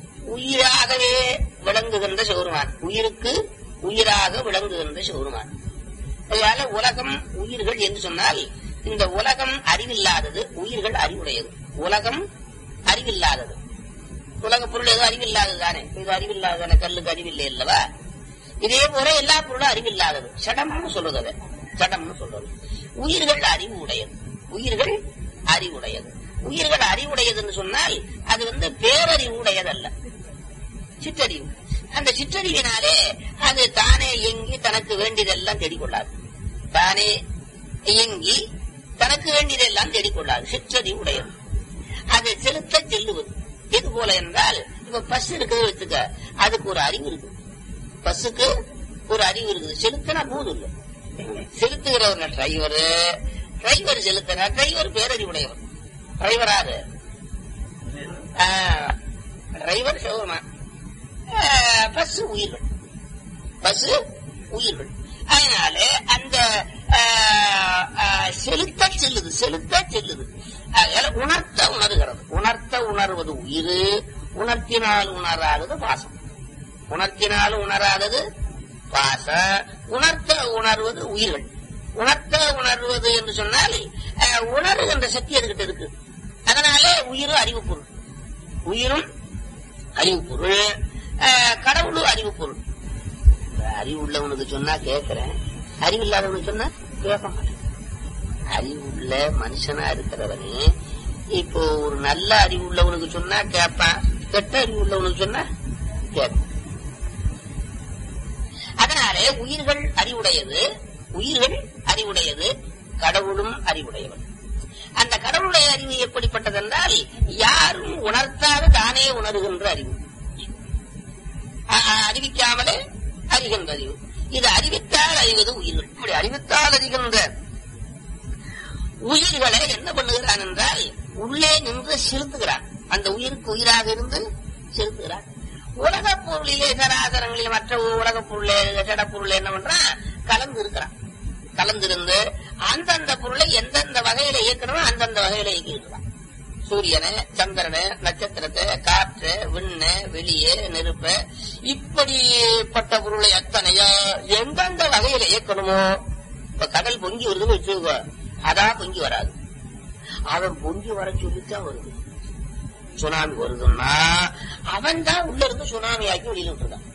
உயிராகவே விளங்குகின்ற சிவருமான் உயிருக்கு உயிராக விளங்குகின்ற சிவருமான் அதனால உலகம் உயிர்கள் என்று சொன்னால் இந்த உலகம் அறிவில்லாதது உயிர்கள் அறிவுடையது உலகம் அறிவில்லாதது உலக பொருள் ஏதோ அறிவில்லாதது தானே இது அறிவில்லாதான கல்லுக்கு அறிவில்லை அல்லவா இதே போல எல்லா பொருளும் அறிவில்லாதது சடம்னு சொல்றது அதை சடம்னு சொல்றது உயிர்கள் அறிவு உடையது உயிர்கள் அறிவுடையது உயிர்கள் அறிவுடையதுன்னு சொன்னால் அது வந்து பேரறிவு உடையதல்ல சிற்றறிவு அந்த சிற்றறிவினாலே அது தானே இயங்கி தனக்கு வேண்டியதெல்லாம் தேடிக்கொள்ளாது தானே இயங்கி தனக்கு வேண்டியதெல்லாம் தேடிக்கொள்ளாது சிற்றறிவு உடையது அது செலுத்த செல்லுவது எது போல என்றால் இப்ப பஸ் இருக்குது வச்சுக்க அதுக்கு ஒரு அறிவு இருக்கு பஸ்ஸுக்கு ஒரு அறிவு இருக்குது செலுத்தினா போதும் இல்லை செலுத்துகிறவர் டிரைவர் டிரைவர் செலுத்தினா டிரைவர் பேரறிவுடையவர் டிரைவராது டிரைவர் சிவருமான் பஸ் உயிர்கள் பஸ் உயிர்கள் அதனால அந்த ஆஹ், ஆஹ், செலுத்த செல்லுது செலுத்த செல்லுது அதனால உணர்த்த உணர்கிறது உணர்த்த உணர்வது உயிர் உணர்த்தினால் உணராதது பாசம் உணர்த்தினால் உணராதது பாசம் உணர்த்த உணர்வது உயிர்கள் உணர்த்த உணர்வது என்று சொன்னால் அஹ், உணர்கின்ற சக்தி அதுகிட்ட இருக்கு அதனாலே உயிரும் அறிவு பொருள் உயிரும் அறிவு பொருள் அஹ், கடவுளும் அறிவு பொருள் அறிவு உள்ளவனுக்கு சொன்னா கேட்கிறேன் அறிவு இல்லாதவனுக்கு சொன்னா கேட்க மாட்டேன் அறிவு உள்ள மனுஷனா இருக்கிறவனே இப்போ ஒரு நல்ல அறிவு உள்ளவனுக்கு சொன்னா கேட்பான் கெட்ட அறிவு உள்ளவனுக்கு சொன்னா கேட்பான் அதனாலே உயிர்கள் அறிவுடையது உயிர்கள் அறிவுடையது கடவுளும் அறிவுடையவன் அந்த கடவுளுடைய அறிவு எப்படிப்பட்டது என்றால் யாரும் உணர்த்தாத தானே உணர்கின்ற அறிவு அ- அ- அறிவிக்காமலே அறிகின்ற அறிவு இது அறிவித்தால் அறிவது உயிர்கள் இப்படி அறிவித்தால் அறிகின்ற உயிர்களை என்ன பண்ணுகிறான் என்றால் உள்ளே நின்று செலுத்துகிறான் அந்த உயிருக்கு உயிராக இருந்து செலுத்துகிறான் உலகப் பொருளிலே சராசரங்களிலே மற்ற உலகப் பொருளே ஜட பொருள் என்ன பண்றான் கலந்து இருக்கிறான் கலந்திருந்து அந்தந்த பொருளை எந்தெந்த வகையில இயக்கணுமோ அந்தந்த வகையில இயக்கியிருக்கிறான் சூரியனை சந்திரனை நட்சத்திரத்தை காற்று விண்ண வெளியே நெருப்ப இப்படிப்பட்ட பொருளை அத்தனையோ எந்தெந்த வகையில இயக்கணுமோ இப்ப கடல் பொங்கி வருதுன்னு வச்சுக்கோ அதான் பொங்கி வராது அவன் பொங்கி வர சொல்லித்தான் வருது சுனாமி வருதுன்னா அவன் தான் உள்ள இருந்து சுனாமி ஆக்கி வெளியில விட்டுருக்கான்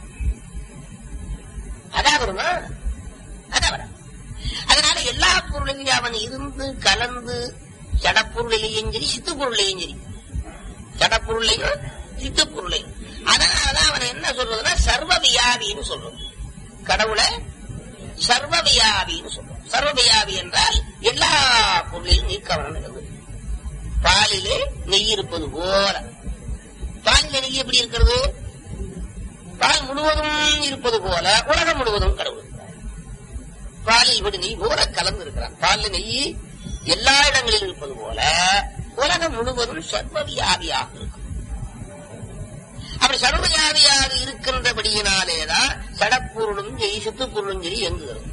அதான் வருமா அதான் வரா அதனால எல்லா பொருளையும் அவன் இருந்து கலந்து ஜடப்பொருளையும் சரி சித்து பொருளையும் சரி ஜடப்பொருளையும் சித்து பொருளையும் அதனாலதான் அவன் என்ன சொல்றதுன்னா சர்வ வியாபின்னு சொல்றோம் கடவுளை சர்வ வியாபின்னு சொல்றோம் சர்வ வியாபி என்றால் எல்லா பொருளையும் நீக்கவனம் இருக்கிறது பாலிலே நெய் இருப்பது போல பாலிலே நெய் எப்படி இருக்கிறது பால் முழுவதும் இருப்பது போல உலகம் முழுவதும் கடவுள் இருக்கிறார். பாலில் விடு நெய் போல கலந்து இருக்கிறான் பாலில் நெய் எல்லா இடங்களிலும் இருப்பது போல உலகம் முழுவதும் சர்வவியாபியாக இருக்கும் அப்படி சர்வவியாபியாக இருக்கின்றபடியினாலேதான் சடப்பொருளும் சரி சித்துப்பொருளும் சரி இயங்குகிறது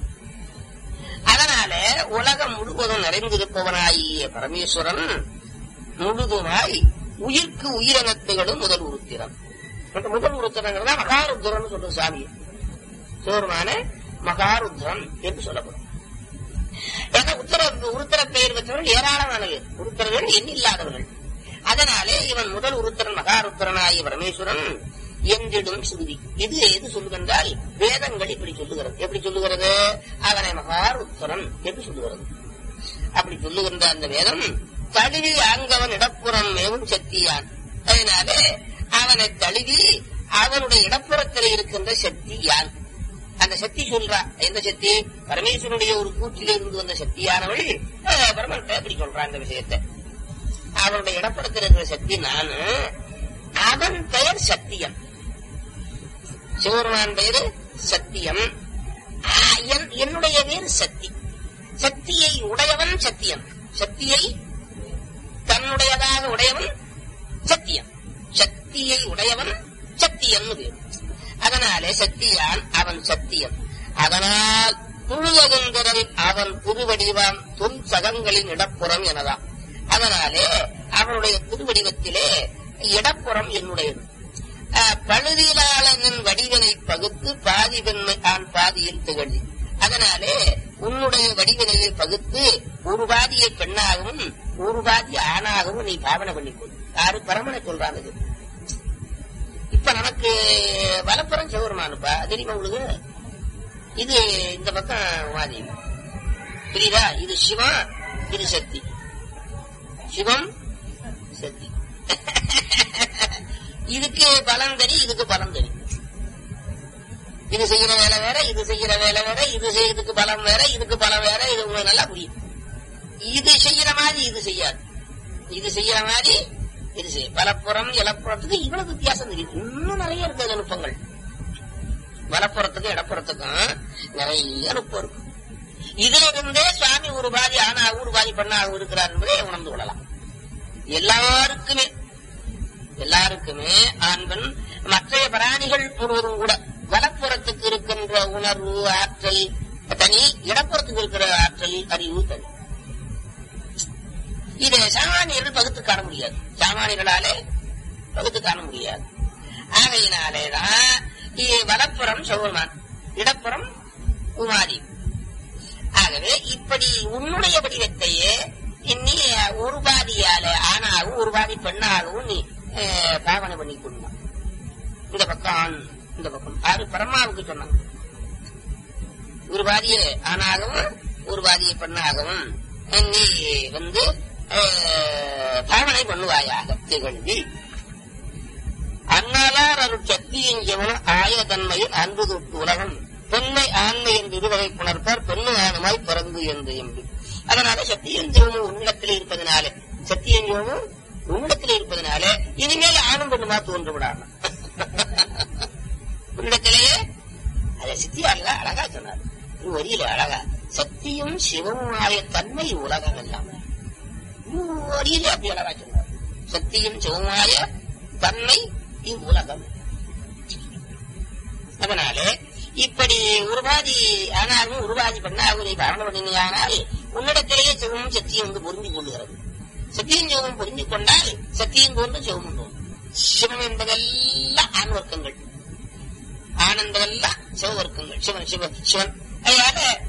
அதனால உலகம் முழுவதும் நிறைந்திருப்பவனாகிய பரமேஸ்வரன் முழுதுமாய் உயிர்க்கு உயிரினத்துகளும் முதல் உருத்திரம் அந்த முதல் உருத்திரங்கிறதா மகாருத்திரன் சொல்ற சாமி சோர்மான மகாருத்ரன் என்று சொல்லப்படும் ஏன்னா உத்தர உருத்தர பெயர் பெற்றவர்கள் ஏராளமான பேர் உருத்தரர்கள் எண்ணில்லாதவர்கள் அதனாலே இவன் முதல் உருத்தரன் மகாருத்திரனாகிய பரமேஸ்வரன் என்றிடும் சுருதி இது எது சொல்லுகின்றால் வேதங்கள் இப்படி சொல்லுகிறது எப்படி சொல்லுகிறது அவனை மகாருத்தரன் என்று சொல்லுகிறது அப்படி சொல்லுகின்ற அந்த வேதம் தழுவி ஆங்கவன் இடப்புறம் மேவும் சக்தியான் அதனாலே அவனை தழுவி அவனுடைய இடப்புறத்தில் இருக்கின்ற சக்தி யான் அந்த சக்தி சொல்றா எந்த சக்தி பரமேஸ்வரனுடைய ஒரு கூற்றில இருந்து வந்த சக்தியானவள் அஹ், பிரம்மன்ட்ட அப்படி சொல்றா அந்த விஷயத்தை அவனுடைய இடப்புறத்தில் இருக்கிற சக்தி நானு அவன் பெயர் சத்தியம் சிவருமான் பெயரு சத்தியம் ஆ, என்- என்னுடைய பேர் சக்தி சக்தியை உடையவன் சத்தியம் சக்தியை தன்னுடையதாக உடையவன் சத்தியம் சக்தியை உடையவன் சத்தியம்னு பேர் அதனாலே சக்தியான் அவன் சத்தியம் அதனால் புழுவகுந்தரல் அவன் திருவடிவான் துன் சகங்களின் இடப்புறம் எனலாம் அதனாலே அவனுடைய திருவடிவத்திலே இடப்புறம் என்னுடையது அஹ், பழுதிலாளனின் வடிவினை பகுத்து பாதி பெண்மை ஆண் பாதியில் திகழ்ச்சி அதனாலே உன்னுடைய வடிவினையை பகுத்து ஒரு பாதியை பெண்ணாகவும் ஒரு பாதி ஆணாகவும் நீ பாவனை பண்ணிக்கொள் யாரு பரமனை சொல்றாங்க இது. இப்ப நமக்கு வலப்புறம் சிவருமானுப்பா தெரியுமா உங்களுக்கு இது இந்த பக்கம் வாதி புரியுதா இது சிவம் இது சக்தி சிவம் சக்தி இதுக்கு பலன் தனி இதுக்கு பலன் தனி இது செய்யற வேலை வேற இது செய்யற வேலை வேற இது செய்யறதுக்கு பலம் வேற இதுக்கு பலம் வேற இது உங்களுக்கு நல்லா புரியும் இது செய்யற மாதிரி இது செய்யாது இது செய்யற மாதிரி இது செய்ய வலப்புறம் இலப்புறத்துக்கு இவ்வளவு வித்தியாசம் தெரியும் இன்னும் நிறைய இருக்கு அது நுட்பங்கள் வலப்புறத்துக்கும் இடப்புறத்துக்கும் நிறைய நுட்பம் இருக்கு இதுல இருந்தே சுவாமி ஒரு பாதி ஆணாகவும் ஒரு பாதி பெண்ணாகவும் இருக்கிறார் என்பதை உணர்ந்து கொள்ளலாம் எல்லாருக்குமே எல்லாருக்குமே ஆண்பன் மற்றைய பிராணிகள் முழுவதும் கூட வலப்புறத்துக்கு இருக்கின்ற உணர்வு ஆற்றல் தனி இடப்புறத்துக்கு இருக்கிற ஆற்றல் அறிவு தனி இதை சாமானியர்கள் பகுத்து காண முடியாது சாமானியர்களாலே பகுத்து காண முடியாது ஆகையினாலேதான் இ- வலப்புறம் சௌமான் இடப்புறம் உமாதி ஆகவே இப்படி உன்னுடைய வடிவத்தையே நீ ஒரு பாதியால ஆணாகவும் ஒரு பாதி பெண்ணாகவும் நீ அஹ், பாவனை பண்ணி கொள்ளலாம் இந்த பக்கம் ஆண் இந்த பக்கம் ஆறு பரமாவுக்கு சொன்னாங்க ஒரு பாதியை ஆணாகவும் ஒரு பாதியை பெண்ணாகவும் நீ வந்து அஹ், பாவனை பண்ணுவாயாக திகழ்வி அன்னாலார் அருள் சக்தியின் ஜெவனம் ஆயதன்மையில் அன்பு தொட்டு உலகம் பெண்மை ஆண்மை என்று இருவகை புணர்ப்பார் பெண்ணு ஆணுமாய் பிறந்து என்று எம்பி அதனால சத்தியன் ஜெவமும் உன்னிடத்தில் இருப்பதனாலே சத்தியன் ஜெவமும் உன்னிடத்தில் இருப்பதனாலே இனிமேல் ஆணும் பெண்ணுமா தோன்று விடாம உன்னிடத்திலேயே அதை சித்தியால அழகா சொன்னார் இது வரியில அழகா சத்தியும் சிவமுமாய தன்மை உலகம் எல்லாம் வரியிலே அப்படி அழகா சொன்னார் சத்தியும் சிவமாய தன்மை இவ்வுலகம் அதனாலே இப்படி உருவாதி ஆனாலும் உருவாதி பண்ணாலும் நீ காரணம் பண்ணினால் உன்னிடத்திலேயே சிவமும் சக்தியும் வந்து பொருந்திக் கொள்ளுகிறது சத்தியும் சிவமும் பொருந்திக் கொண்டால் சத்தியம் தோன்று சிவமும் தோன்றும் சிவம் என்பதெல்லாம் ஆண் வர்க்கங்கள் ஆண் என்பதெல்லாம் சிவவர்க்கங்கள் சிவன் சிவன் சிவன் அதனால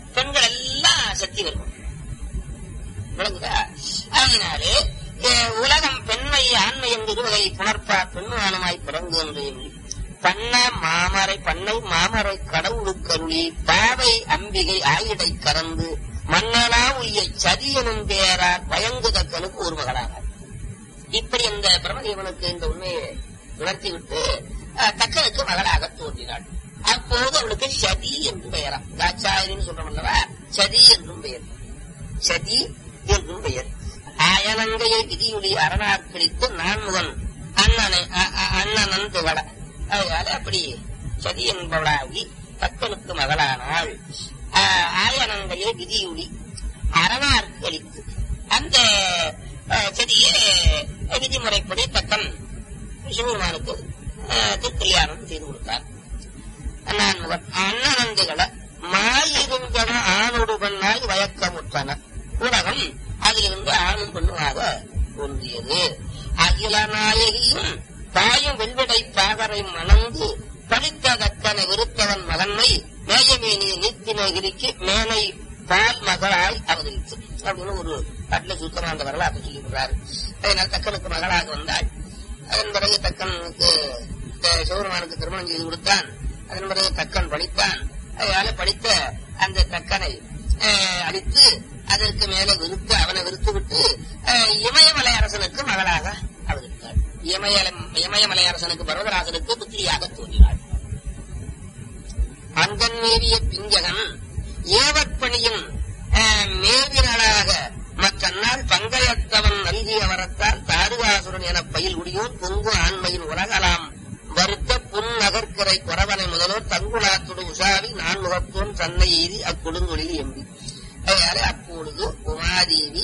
பெண்கள் எல்லாம் சக்தி வருவோம் விளங்குதா அதனாலே அஹ், உலகம் பெண்மை ஆண்மை என்று இருவகை புணர்ப்பா பெண்மானமாய் பிறந்து என்று எண்ணி பண்ண மாமரை பண்ணை மாமரை கடவுளுக்கருளி பாவை அம்பிகை ஆயிடை கறந்து மன்னனா உய்ய சதியனும் பேரார் பயங்குதக்கனுக்கு ஒரு மகளானார் இப்படி இந்த பிரமதேவனுக்கு இந்த உண்மையை உணர்த்திவிட்டு அஹ், தக்கனுக்கு மகளாக தோன்றினாள் அப்போது அவளுக்கு சதி என்று பெயரா தாட்சாயின்னு சொல்றோம் அல்லவா சதி என்றும் பெயர் சதி என்றும் பெயர் அயனங்கையை விதியுடைய அரணாக்களித்து நான்முகன் அண்ணனை அ- அ- அண்ணனன் திகழ அதனால அப்படி சதி என்பவளாகி தக்கனுக்கு மகளானாள் ஆஹ் ஆயனங்கையை விதியுளி அரணார்களித்து அந்த ஆஹ், செடியை விதிமுறைப்படி தக்கன் சிவபெருமானுக்கு ஆஹ், திருக்கல்யாணம் செய்து கொடுத்தார் நான்முகன் அண்ணனந்துகளை மாயிருந்தன ஆணோடு பெண்ணாய் வயக்கமுற்றன உலகம் அதிலிருந்து ஆணும் பெண்ணுமாக தோன்றியது அகில நாயகியும் தாயும் வெள்விடை பாகரை மணந்து பழித்ததக்கனை விருத்தவன் மகன்மை மேயமேனிய நீத்தினகிரிக்கு மேனை பால் மகளாய் அவதரித்து அப்படின்னு ஒரு பாட்டுல சுத்தமா அந்த வரலாற்றை சொல்லிவிடுறாரு அதனால் தக்கனுக்கு மகளாக வந்தாள் அதன் பிறகு தக்கனுக்கு அஹ், சிவபெருமானுக்கு திருமணம் செய்து கொடுத்தான் அதன் பிறகு தக்கன் படித்தான் அதனால படித்த அந்த தக்கனை அஹ், அடித்து அதற்கு மேல விருத்து அவனை விருத்து விட்டு அஹ், இமயமலை அரசனுக்கு மகளாக அவதரித்தாள் இமயல இமயமலை அரசனுக்கு பர்வதராசனுக்கு புத்திரியாக தோன்றினாள் அங்கன் மேவிய பிஞ்சகன் ஏவற்பணியும் அஹ், மேவினளாக மற்றன்னால் பங்கையத்தவன் நல்கிய வரத்தால் தாருகாசுரன் என பயில் உடியோன் பொங்கு ஆண்மையின் உலகலாம் வருத்த புன் நகர்க்கரை குறவனை முதலோர் தங்குலாத்துடு உஷாவி நான் முகத்தோன் தன்னை எய்தி அக்கொடுங்கொழில் எம்பி அதனால அப்பொழுது உமாதேவி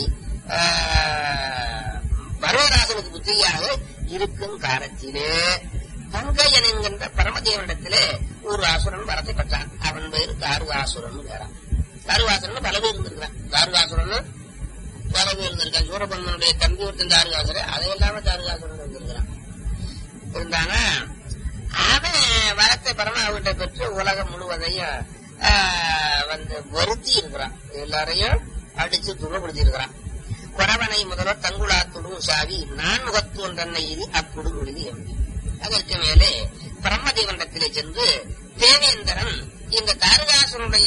ஆஹ், பர்வதராசனுக்கு புத்திரியாக இருக்கும் காலத்திலே பங்கையன் என்கின்ற பரமதேவனிடத்திலே ஒரு அசுரன் வரத்தை பெற்றான் அவன் பேரு தாருகாசுரன் வேறான் தாருகாசுரன் பல பேர் இருந்திருக்கான் தாருகாசுரன் பல பேர் இருந்திருக்கான் சூரபன்மனுடைய தம்பி ஒருத்தன் தாருகாசுரன் அதை இல்லாம தாருகாசுரன் இருந்திருக்கிறான் இருந்தானா அவன் வரத்தை பரமாவிட்ட பெற்று உலகம் முழுவதையும் ஆஹ், வந்து வருத்தி இருக்கிறான் எல்லாரையும் அடிச்சு துன்பப்படுத்தி இருக்கிறான் குறவனை முதல்வர் தங்குளாத்துடும் சாவி நான் முகத்துவன் தன்னை இது அக்குடு ஒழுதி எம்பி அதற்கு மேலே பிரம்மதேவனிடத்திலே சென்று தேவேந்திரன் இந்த தாரகாசுரனுடைய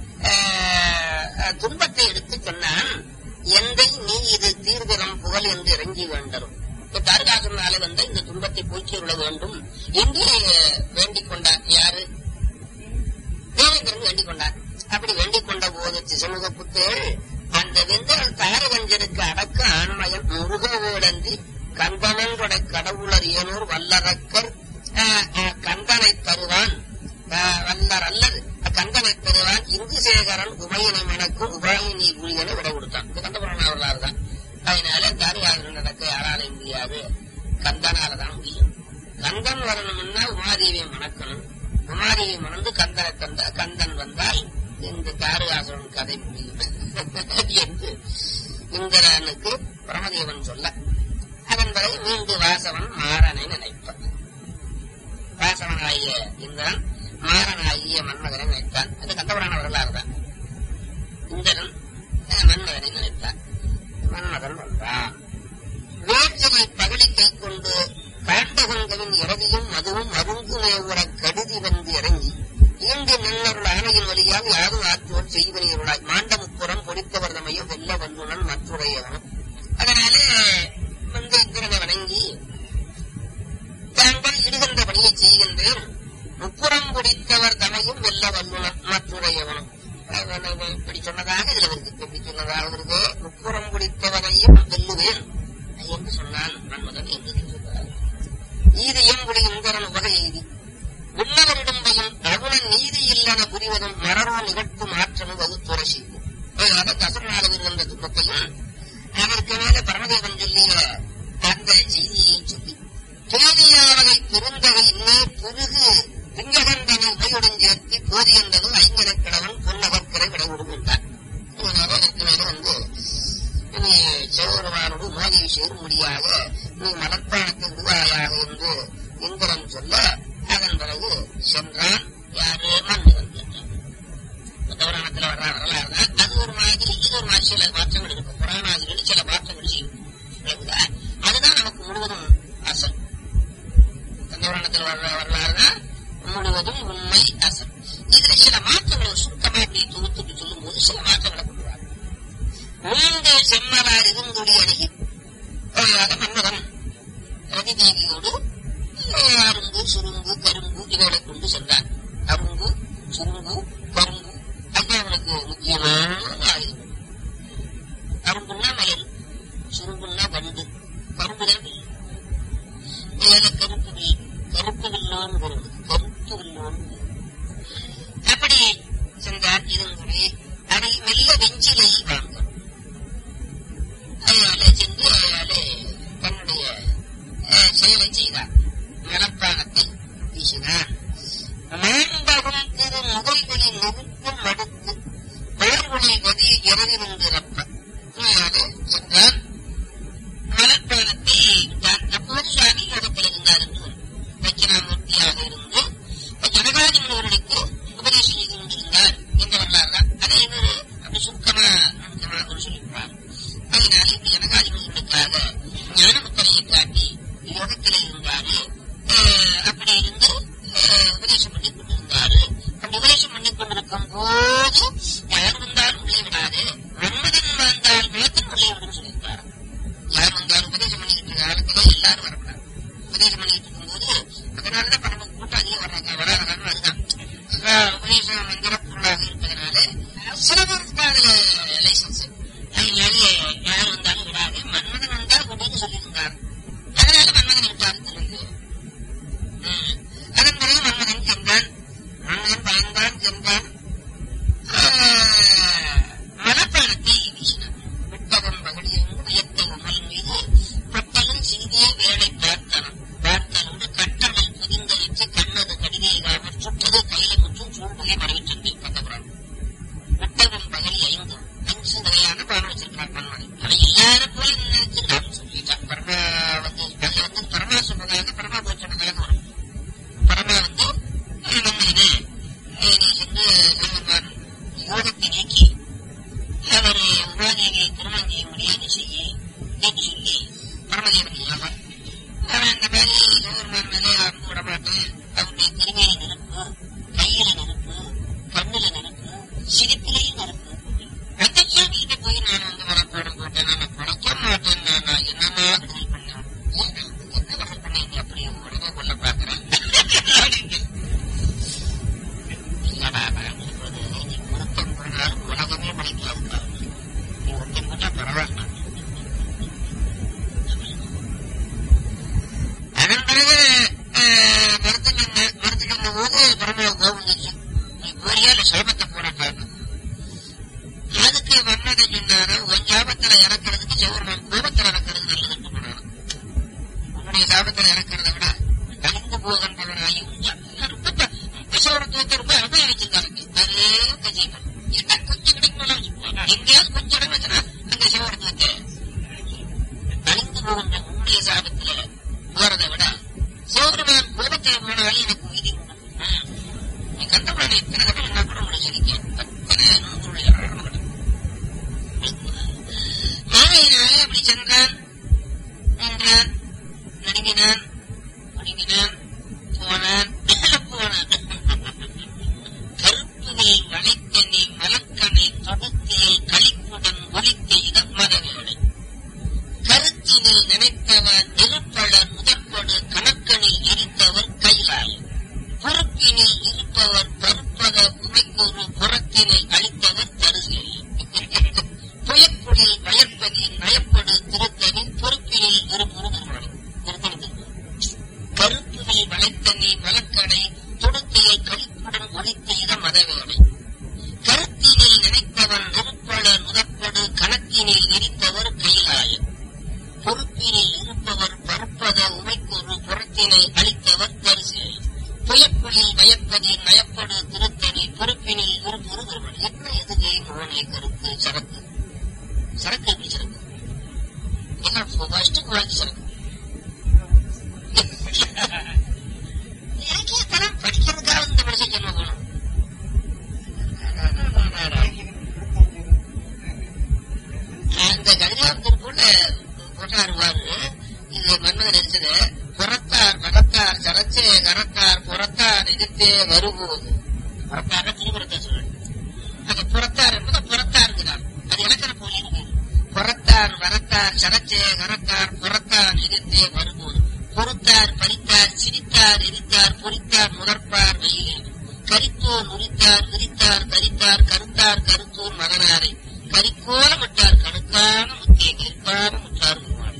ஆஹ், ஆஹ், துன்பத்தை எடுத்து சொன்னான் எந்தை நீ இது தீர்தினம் புகழ் என்று இறங்கி வேண்டரும் இந்த தாரகாசுரனாலே வந்த இந்த துன்பத்தை போக்கியுள்ள வேண்டும் என்று வேண்டிக் கொண்டார் யாரு தேவேந்திரன் வேண்டிக் கொண்டார் அப்படி வேண்டிக் கொண்ட போது திசமுக புத்தேள் அந்த வெந்தரன் தாரகஞ்சருக்கு அடக்க ஆண்மயன் முருகவேடந்தி கந்தனன்றொடை கடவுளர் ஏனூர் வல்லரக்கர் ஆஹ், ஆஹ், கந்தனை தருவான் ஆஹ், வல்லர் அல்லது கந்தனை தருவான் இங்கு சேகரன் உமையனை மணக்கும் உபாயினி புலிகளை விட கொடுத்தான் இது கந்தபுராண வரலாறு தான் அதனால தாரியாளர்கள் நடக்க யாராலையும் முடியாது கந்தனால தான் முடியும் கந்தன் வரணும்னா உமாதேவியை மணக்கணும் உமாதேவி மணந்து கந்தனை தந்த கந்தன் வந்தால் இந்த தாருகாசுரன் கதை முடியும் என்று இந்திரனுக்கு பிரமதேவன் சொல்ல அதன் பிறகு மீண்டும் வாசவன் மாறனை நினைப்பான் வாசவனாகிய இந்திரன் மாறனாகிய மன்மகனை நினைத்தான் அது கந்தபுராண வரலாறு தான் இந்திரன் அஹ், மன்மகனை நினைத்தான் மன்மகன் வந்தான் வேட்சனை பகலி கை கொண்டு காண்டகங்கவின் இரவியும் மதுவும் மருங்குமே உற கடுதி வந்து இறங்கி ஈண்டு நன்னருள் ஆணையின் வழியால் யாரும் ஆற்றுவோர் செய்வனையருளாய் மாண்ட முப்புறம் பொடித்தவர் தமையும் வெல்ல வல்லுனன் மற்றுடையவனும் அதனால வந்து இந்திரனை வணங்கி தாங்கள் இடுகின்ற பணியை செய்கின்றேன் முப்புறம் பிடித்தவர் தமையும் வெல்ல வல்லுனன் மற்றுடையவனும் அவன் இவன் இப்படி சொன்னதாக இதுல இருக்கு இப்படி சொன்னதாக இருக்கு முப்புறம் பிடித்தவரையும் வெல்லுவேன் என்று சொன்னான் மன்மதன் என்று சொல்கிறார் ஈது எம்புடி இந்திரன் உபகை எய்தி விண்ணவரிடம்பையும் அகுணன் நீதி இல்லன புரிவதும் மரரோ நிகழ்த்தும் ஆற்றலும் வகுத்துரை செய்யும் அதற்கு அசுரனால இருந்த துன்பத்தையும் அதற்கு மேல பரமதேவன் சொல்லிய அந்த செய்தியையும் சொல்லி தேதியானவை பெருந்தகை இன்னே பெருகு திங்ககண்டனை உமையுடன் சேர்த்து போதியந்தது ஐங்கரக் கிழவன் பொன்னகற்கரை விடவிடும் என்றார் இதனால அதற்கு மேல வந்து நீ சிவபெருமானோடு மோதியை சேரும்படியாக நீ மலர்பானத்தை உருவாயாக என்று இந்திரன் சொல்ல அதன் பிறகு சென்றான் யாரு மன்மதன் சென்றான் புத்தபுராணத்தில் வர்ற வரலாறு மீண்டு செம்மலார் இருந்துடி அணுகி அஹ் மன்மதன் ரதிதேவியோடு அஹ் அரும்பு சுரும்பு கரும்பு இவைகளை கொண்டு சென்றார் அரும்பு சுரும்பு கரும்பு அது அவனுக்கு முக்கியமான ஆயுதம் அரும்புன்னா மலர் சுரும்புன்னா வண்டு கரும்பு தான் வில். மேல கருப்பு வில் கருப்பு வில்லோன்னு வருது கருப்பு வில்லோன்னு வருது. அப்படி சென்றார் இருந்துடி அதை மெல்ல வெஞ்சிலை வாங்க அதனால சென்று அதனாலே தன்னுடைய அஹ், செயலை செய்தார் மலப்பானத்தை வீசினார் மேம்பகும் திரு முகைகளில் நெருக்கும் மடுத்து பேர்வழி கதி இரவிருந்து ரப்ப அதனாலே சென்றார் மலர்பானத்தை விட்டார் அப்போது சுவாமி யோகத்தில் இருந்தார் என்று தட்சிணாமூர்த்தியாக இருந்து ஜனகாதி முனிவர்களுக்கு உபதேசம் செய்து கொண்டிருந்தார் என்ற வரலாறு தான் அதை இவர் அப்படி சுருக்கமா நுணுக்கமாக ஒரு சொல்லியிருப்பார் அதனால இந்த ஜனகாதி முனிவர்களுக்காக ஞானமுத்தரையை காட்டி யோகத்தில் இருந்தாரு அஹ் அப்படி இருந்து அஹ் உபதேசம் பண்ணி கொண்டிருந்தாரு அப்படி உபதேசம் பண்ணி கொண்டிருக்கும் போது யார் வந்தாலும் உள்ளே விடாது மன்மதன் வந்தால் குலத்தின் உள்ளே விடும் சொல்லியிருப்பார் யார் வந்தாலும் உபதேசம் பண்ணிட்டு இருக்க காலத்துல எல்லாரும் வரக்கூடாது உபதேசம் பண்ணிட்டு இருக்கும்போது அதனாலதான் பரம கூட்டம் அதிகம் வர்றாங்க வராத காரணம் அதுதான் அஹ் உபதேசம் மந்திர பொருளாக இருப்பதனால சில பேருக்கு தான் அதுல லைசன்ஸ் அதனால யார் வந்தாலும் விடாது மன்மதன் வந்தால் விடுன்னு சொல்லியிருந்தார் அதனால மன்மதன் விட்டார் தெரியுது ம். அதன் பிறகு மன்மதன் சென்றான் மன்மதன் பயந்தான் சென்றான் ஆஹ், மலப்பானத்தை வீசினான் விட்டவன் மகளிரும் உயர்த்த உமல் மீது பட்டலும் சிறிதே வேலை பார்த்தனம் பார்த்தனோடு கட்டளை புதிந்த வச்சு கண்ணது கடிதையாக சுட்டது கையில முற்றும் சூழ்நிலை மறைவிட்டது கந்தபுரம் விட்டவன் பகல் ஐந்து அஞ்சு வகையான பாடம் வச்சிருக்கான் மன்மனை அதை எல்லாரும் போல நினைச்சு நான் சொல்லிட்டான் பரமா வந்து அதுல வந்து பரமா சொல்றதாக பரமா போய் சொன்னதாக வரும் பரமா வந்து மன்மனே நீ சென்று சிவபெருமான் யோகத்தை நீக்கி அவர் உபாதேவியை திருமணம் செய்ய முடியாது செய்ய என்று சொல்லி பரமதேவன் அவன் அவன் இந்த மாதிரி சிவபெருமான் மேலே அன்பு விட மாட்டேன் அவனுடைய திருமையில நெருப்பு கையில நெருப்பு கண்ணுல நெருப்பு சிரிப்பிலையும் நெருப்பு ரத்தசாமி கிட்ட போய் நான் வந்து மனப்பாடம் போட்டேன் நான் படிக்க மாட்டேன் நான் என்னமா பதில் பண்ணேன் ஏன் என்ன பதில் பண்ணீங்க அப்படி உடனே கொள்ள பாக்குறேன் இல்லடா நான் சொல்றது நீ ஒருத்தன் பண்ணாலும் உலகமே படிக்காதுப்பா நீ ஒருத்தன் பண்ணா பரவாயில்ல அதன் பிறகு அஹ், மறுத்து நின்று மறுத்து நின்ற போது பரம கோபம் வந்துச்சு நீ போறியா இல்ல சிரமத்தை போறான்னு அதுக்கு மன்னதை சொன்னாரு உன் ஜாபத்துல இறக்குறதுக்கு சிவருமான் கோபத்துல இறக்குறது நல்லதுன்னு சொன்னாரு உன்னுடைய ஜாபத்துல இறக்குறத விட கலந்து போகின்றவனாகி விசவரத்துவத்தை ரொம்ப அனுபவிச்சிருக்காங்க அதே கஜீவன் என்ன கொஞ்சம் கிடைக்கணும் எங்கேயாவது கொஞ்சம் இடம் வச்சுனா அந்த சிவவரத்துவத்தை கலந்து போகின்ற உன்னுடைய சாபத்துல போறதை விட சிவபெருமான் கோபத்தை போனாலும் எனக்கு உயிரி உண்டு. ம். நீ கண்டபடி எத்தனை தடவை என்ன கூட உங்களை சிரிக்க அத்தனை உங்களுடைய ஆழம் மாலையினாலே அப்படி சென்றான் நின்றான் நடுங்கினான் நடுங்கினான் போனான் போனான் கருப்புவில் வளைத்த நீ மலக்கனை தொடுத்தியில் களிப்புடன் ஒலித்த இடம் மதவேளை கருத்தினில் நினைத்தவர் நெருப்பழர் முதற்படு கணக்கனில் எரித்தவர் கைலாயம் பொறுப்பினில் இருப்பவர் பருப்பத உமைக்கொரு புறத்தினை அளித்தவர் தருகையில் புயற்குடில் வயற்பதில் நயப்படு திருத்தனின் பொறுப்பினில் இருப்பொரு திருமணம் திருத்தணி கருப்புவில் வளைத்த நீ மலக்கடை தொடுக்கையில் களிப்புடன் ஒலித்த இத மதவேளை கருத்தினில் நினைத்தவன் நெருப்பழர் முதற்படு கணத்தினில் எரித்தவர் கைலாயம் பொறுப்பினில் இருப்பவர் பருப்பத உமைக்கொரு புறத்தினை அளித்தவர் தரிசை புயற்குளில் வயற்பதில் நயப்படு திருத்தணி பொறுப்பினில் இருப்பொரு திருமணம் என்ன எதுகை மோனை கருத்து சரக்கு சரக்கு எப்படி சரக்கு என்ன ஃபர்ஸ்ட் குவாலிட்டி சரக்கு எனக்கு இதெல்லாம் படிக்கிறதுக்காக இந்த மனுஷன் ஜென்மம் போகணும் அந்த கதிராபத்திற்குள்ள போட்டாருவாரு இது மன்மதன் எரிச்சது புறத்தார் மகத்தார் சரச்சே கரத்தார் புறத்தார் எதிர்த்தே வருவோது புறத்தார் திருபுறத்தை சொல்றேன் அந்த புறத்தார் என்பது புறத்தார் இருக்கிறார் அது இலக்கண போலி இருக்கு புள்ளிகத்தே வருவோர் பொறுத்தார் பறித்தார் சிரித்தார் எரித்தார் பொறித்தார் முதற்பார் வெயிலில் கரித்தோர் நுரித்தார் விரித்தார் தரித்தார் கருத்தார் கருத்தோர் மகனாரை கரிக்கோலமிட்டார் கணுக்கான முத்திய கரிப்பான முற்றார் உருவாள்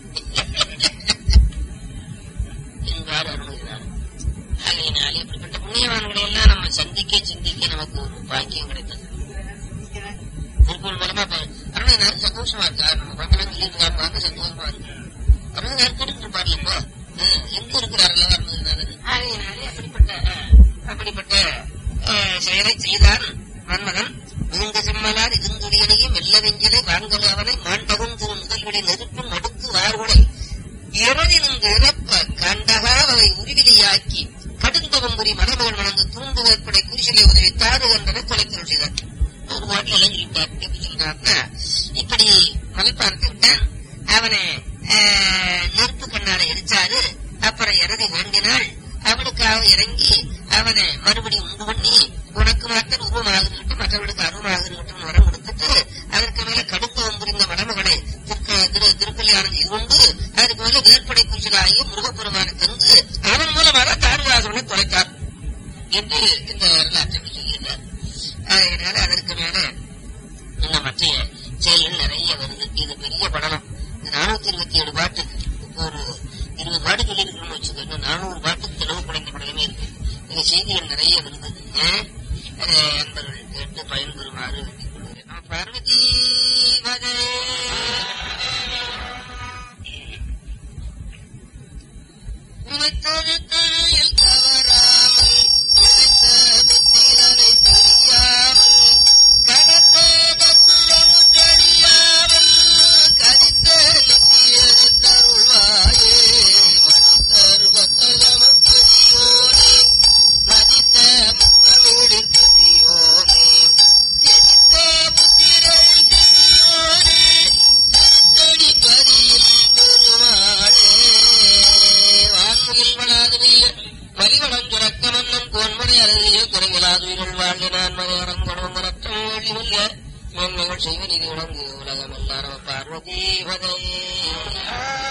என்பார் அருணுகிறார் ஆகையினாலே இப்படிப்பட்ட புண்ணியவான்களை எல்லாம் நம்ம சந்திக்க சிந்திக்க நமக்கு ஒரு பாக்கியம் கிடைத்தது திருப்பூர் மூலமா பா- அருணகிரிநாதர் சந்தோஷமா இருக்கார் நம்ம பங்களாங்க சொல்லியிருக்காங்க சந்தோஷமா இருக்கு அருணகிரிநாதர் கேட்டுட்டு இருப்பார்ல இப்போ அஹ், எங்க இருக்கிறார்கள் அருணகிரிநாதர் ஆகையினாலே அப்படிப்பட்ட அஹ், அப்படிப்பட்ட அஹ், செயலை செய்தான் மன்மகன் மிகுந்த செம்மலார் இருந்துடையனையே மெல்ல வெஞ்சலை வாங்கல் அவனை மாண்டகும் திரு முதல்வடி நெருப்பின் மடுக்கு வார்குடை இரவினும் இறப்ப கண்டகாவை உருவிலியாக்கி கடுந்தவம்புரி மணமகன் மணந்து தூண்டு ஏற்படை குறிசிலை உதவி தாடு கண்டன தொலைத்தல் செய்தார் ஒரு பாட்டில் எல்லாம் சொல்லிட்டார் எப்படி சொல்றாருன்னா இப்படி மலை பார்த்து விட்டான் அவனை ஆஹ், நெருப்பு கண்ணால எரிச்சாரு அப்புறம் இறதி வேண்டினாள் அவனுக்காக இறங்கி அவனை மறுபடியும் உண்டு பண்ணி உனக்கு மாத்திரம் உருவமாகட்டும் மற்றவர்களுக்கு அருவமாகட்டும் வரம் கொடுத்துட்டு அதற்கு மேல கடுத்தவம் புரிந்த மணமகளை திரு திரு திருக்கல்யாணம் செய்து கொண்டு அதுக்கு மேல வேற்படை குச்சலாகிய முருகப்பெருமானை தந்து அவன் மூலமாக தாருவாசனை தொலைத்தார் என்று இந்த வரலாற்றை சொல்கிறார் அதனால அதற்கு மேல இன்னும் மற்ற செயல்கள் நிறைய வருது இது பெரிய படலம் நானூத்தி இருபத்தி ஏழு பாட்டு இப்போ ஒரு இருபது பாட்டு சொல்லி இருக்கணும்னு வச்சுக்கோ இன்னும் நானூறு பாட்டுக்கு தெளிவு குறைந்த படலமே இருக்கு இந்த செய்திகள் நிறைய வருது அஹ், அஹ், அன்பர்கள் கேட்டு பயன்பெறுமாறு வேண்டிக் கொள்கிறேன் நம்ம பார்வதி பதே நினைத்தொரு தாயில் தவறாமல் நினைத்த புத்திரனை தெரியாமல் கனத்த தத்துவமுற்றடியாமல் கதித்த நித்தியது தருள்வாயே மனிதர் வத்தகமப்பதியோனே மதித்த முத்தமிழில் பதியோனே எதித்த புத்திரன் திரியோனே திருத்தணி பதியில் பெருமாளே வான்முகில் வளாதுவிய வலிவளம் சுரக்க மன்னன் கோன்மடை அருகிய குறைகளாது உயிர்கள் வாழ்க நான் மலையறம் கொடுங்க ரத்தம் ஒளி முல்ல மேன்மைகள் செய்வ நிதி உணங்கு உலகம் எல்லாரும் பார்வதி பதையே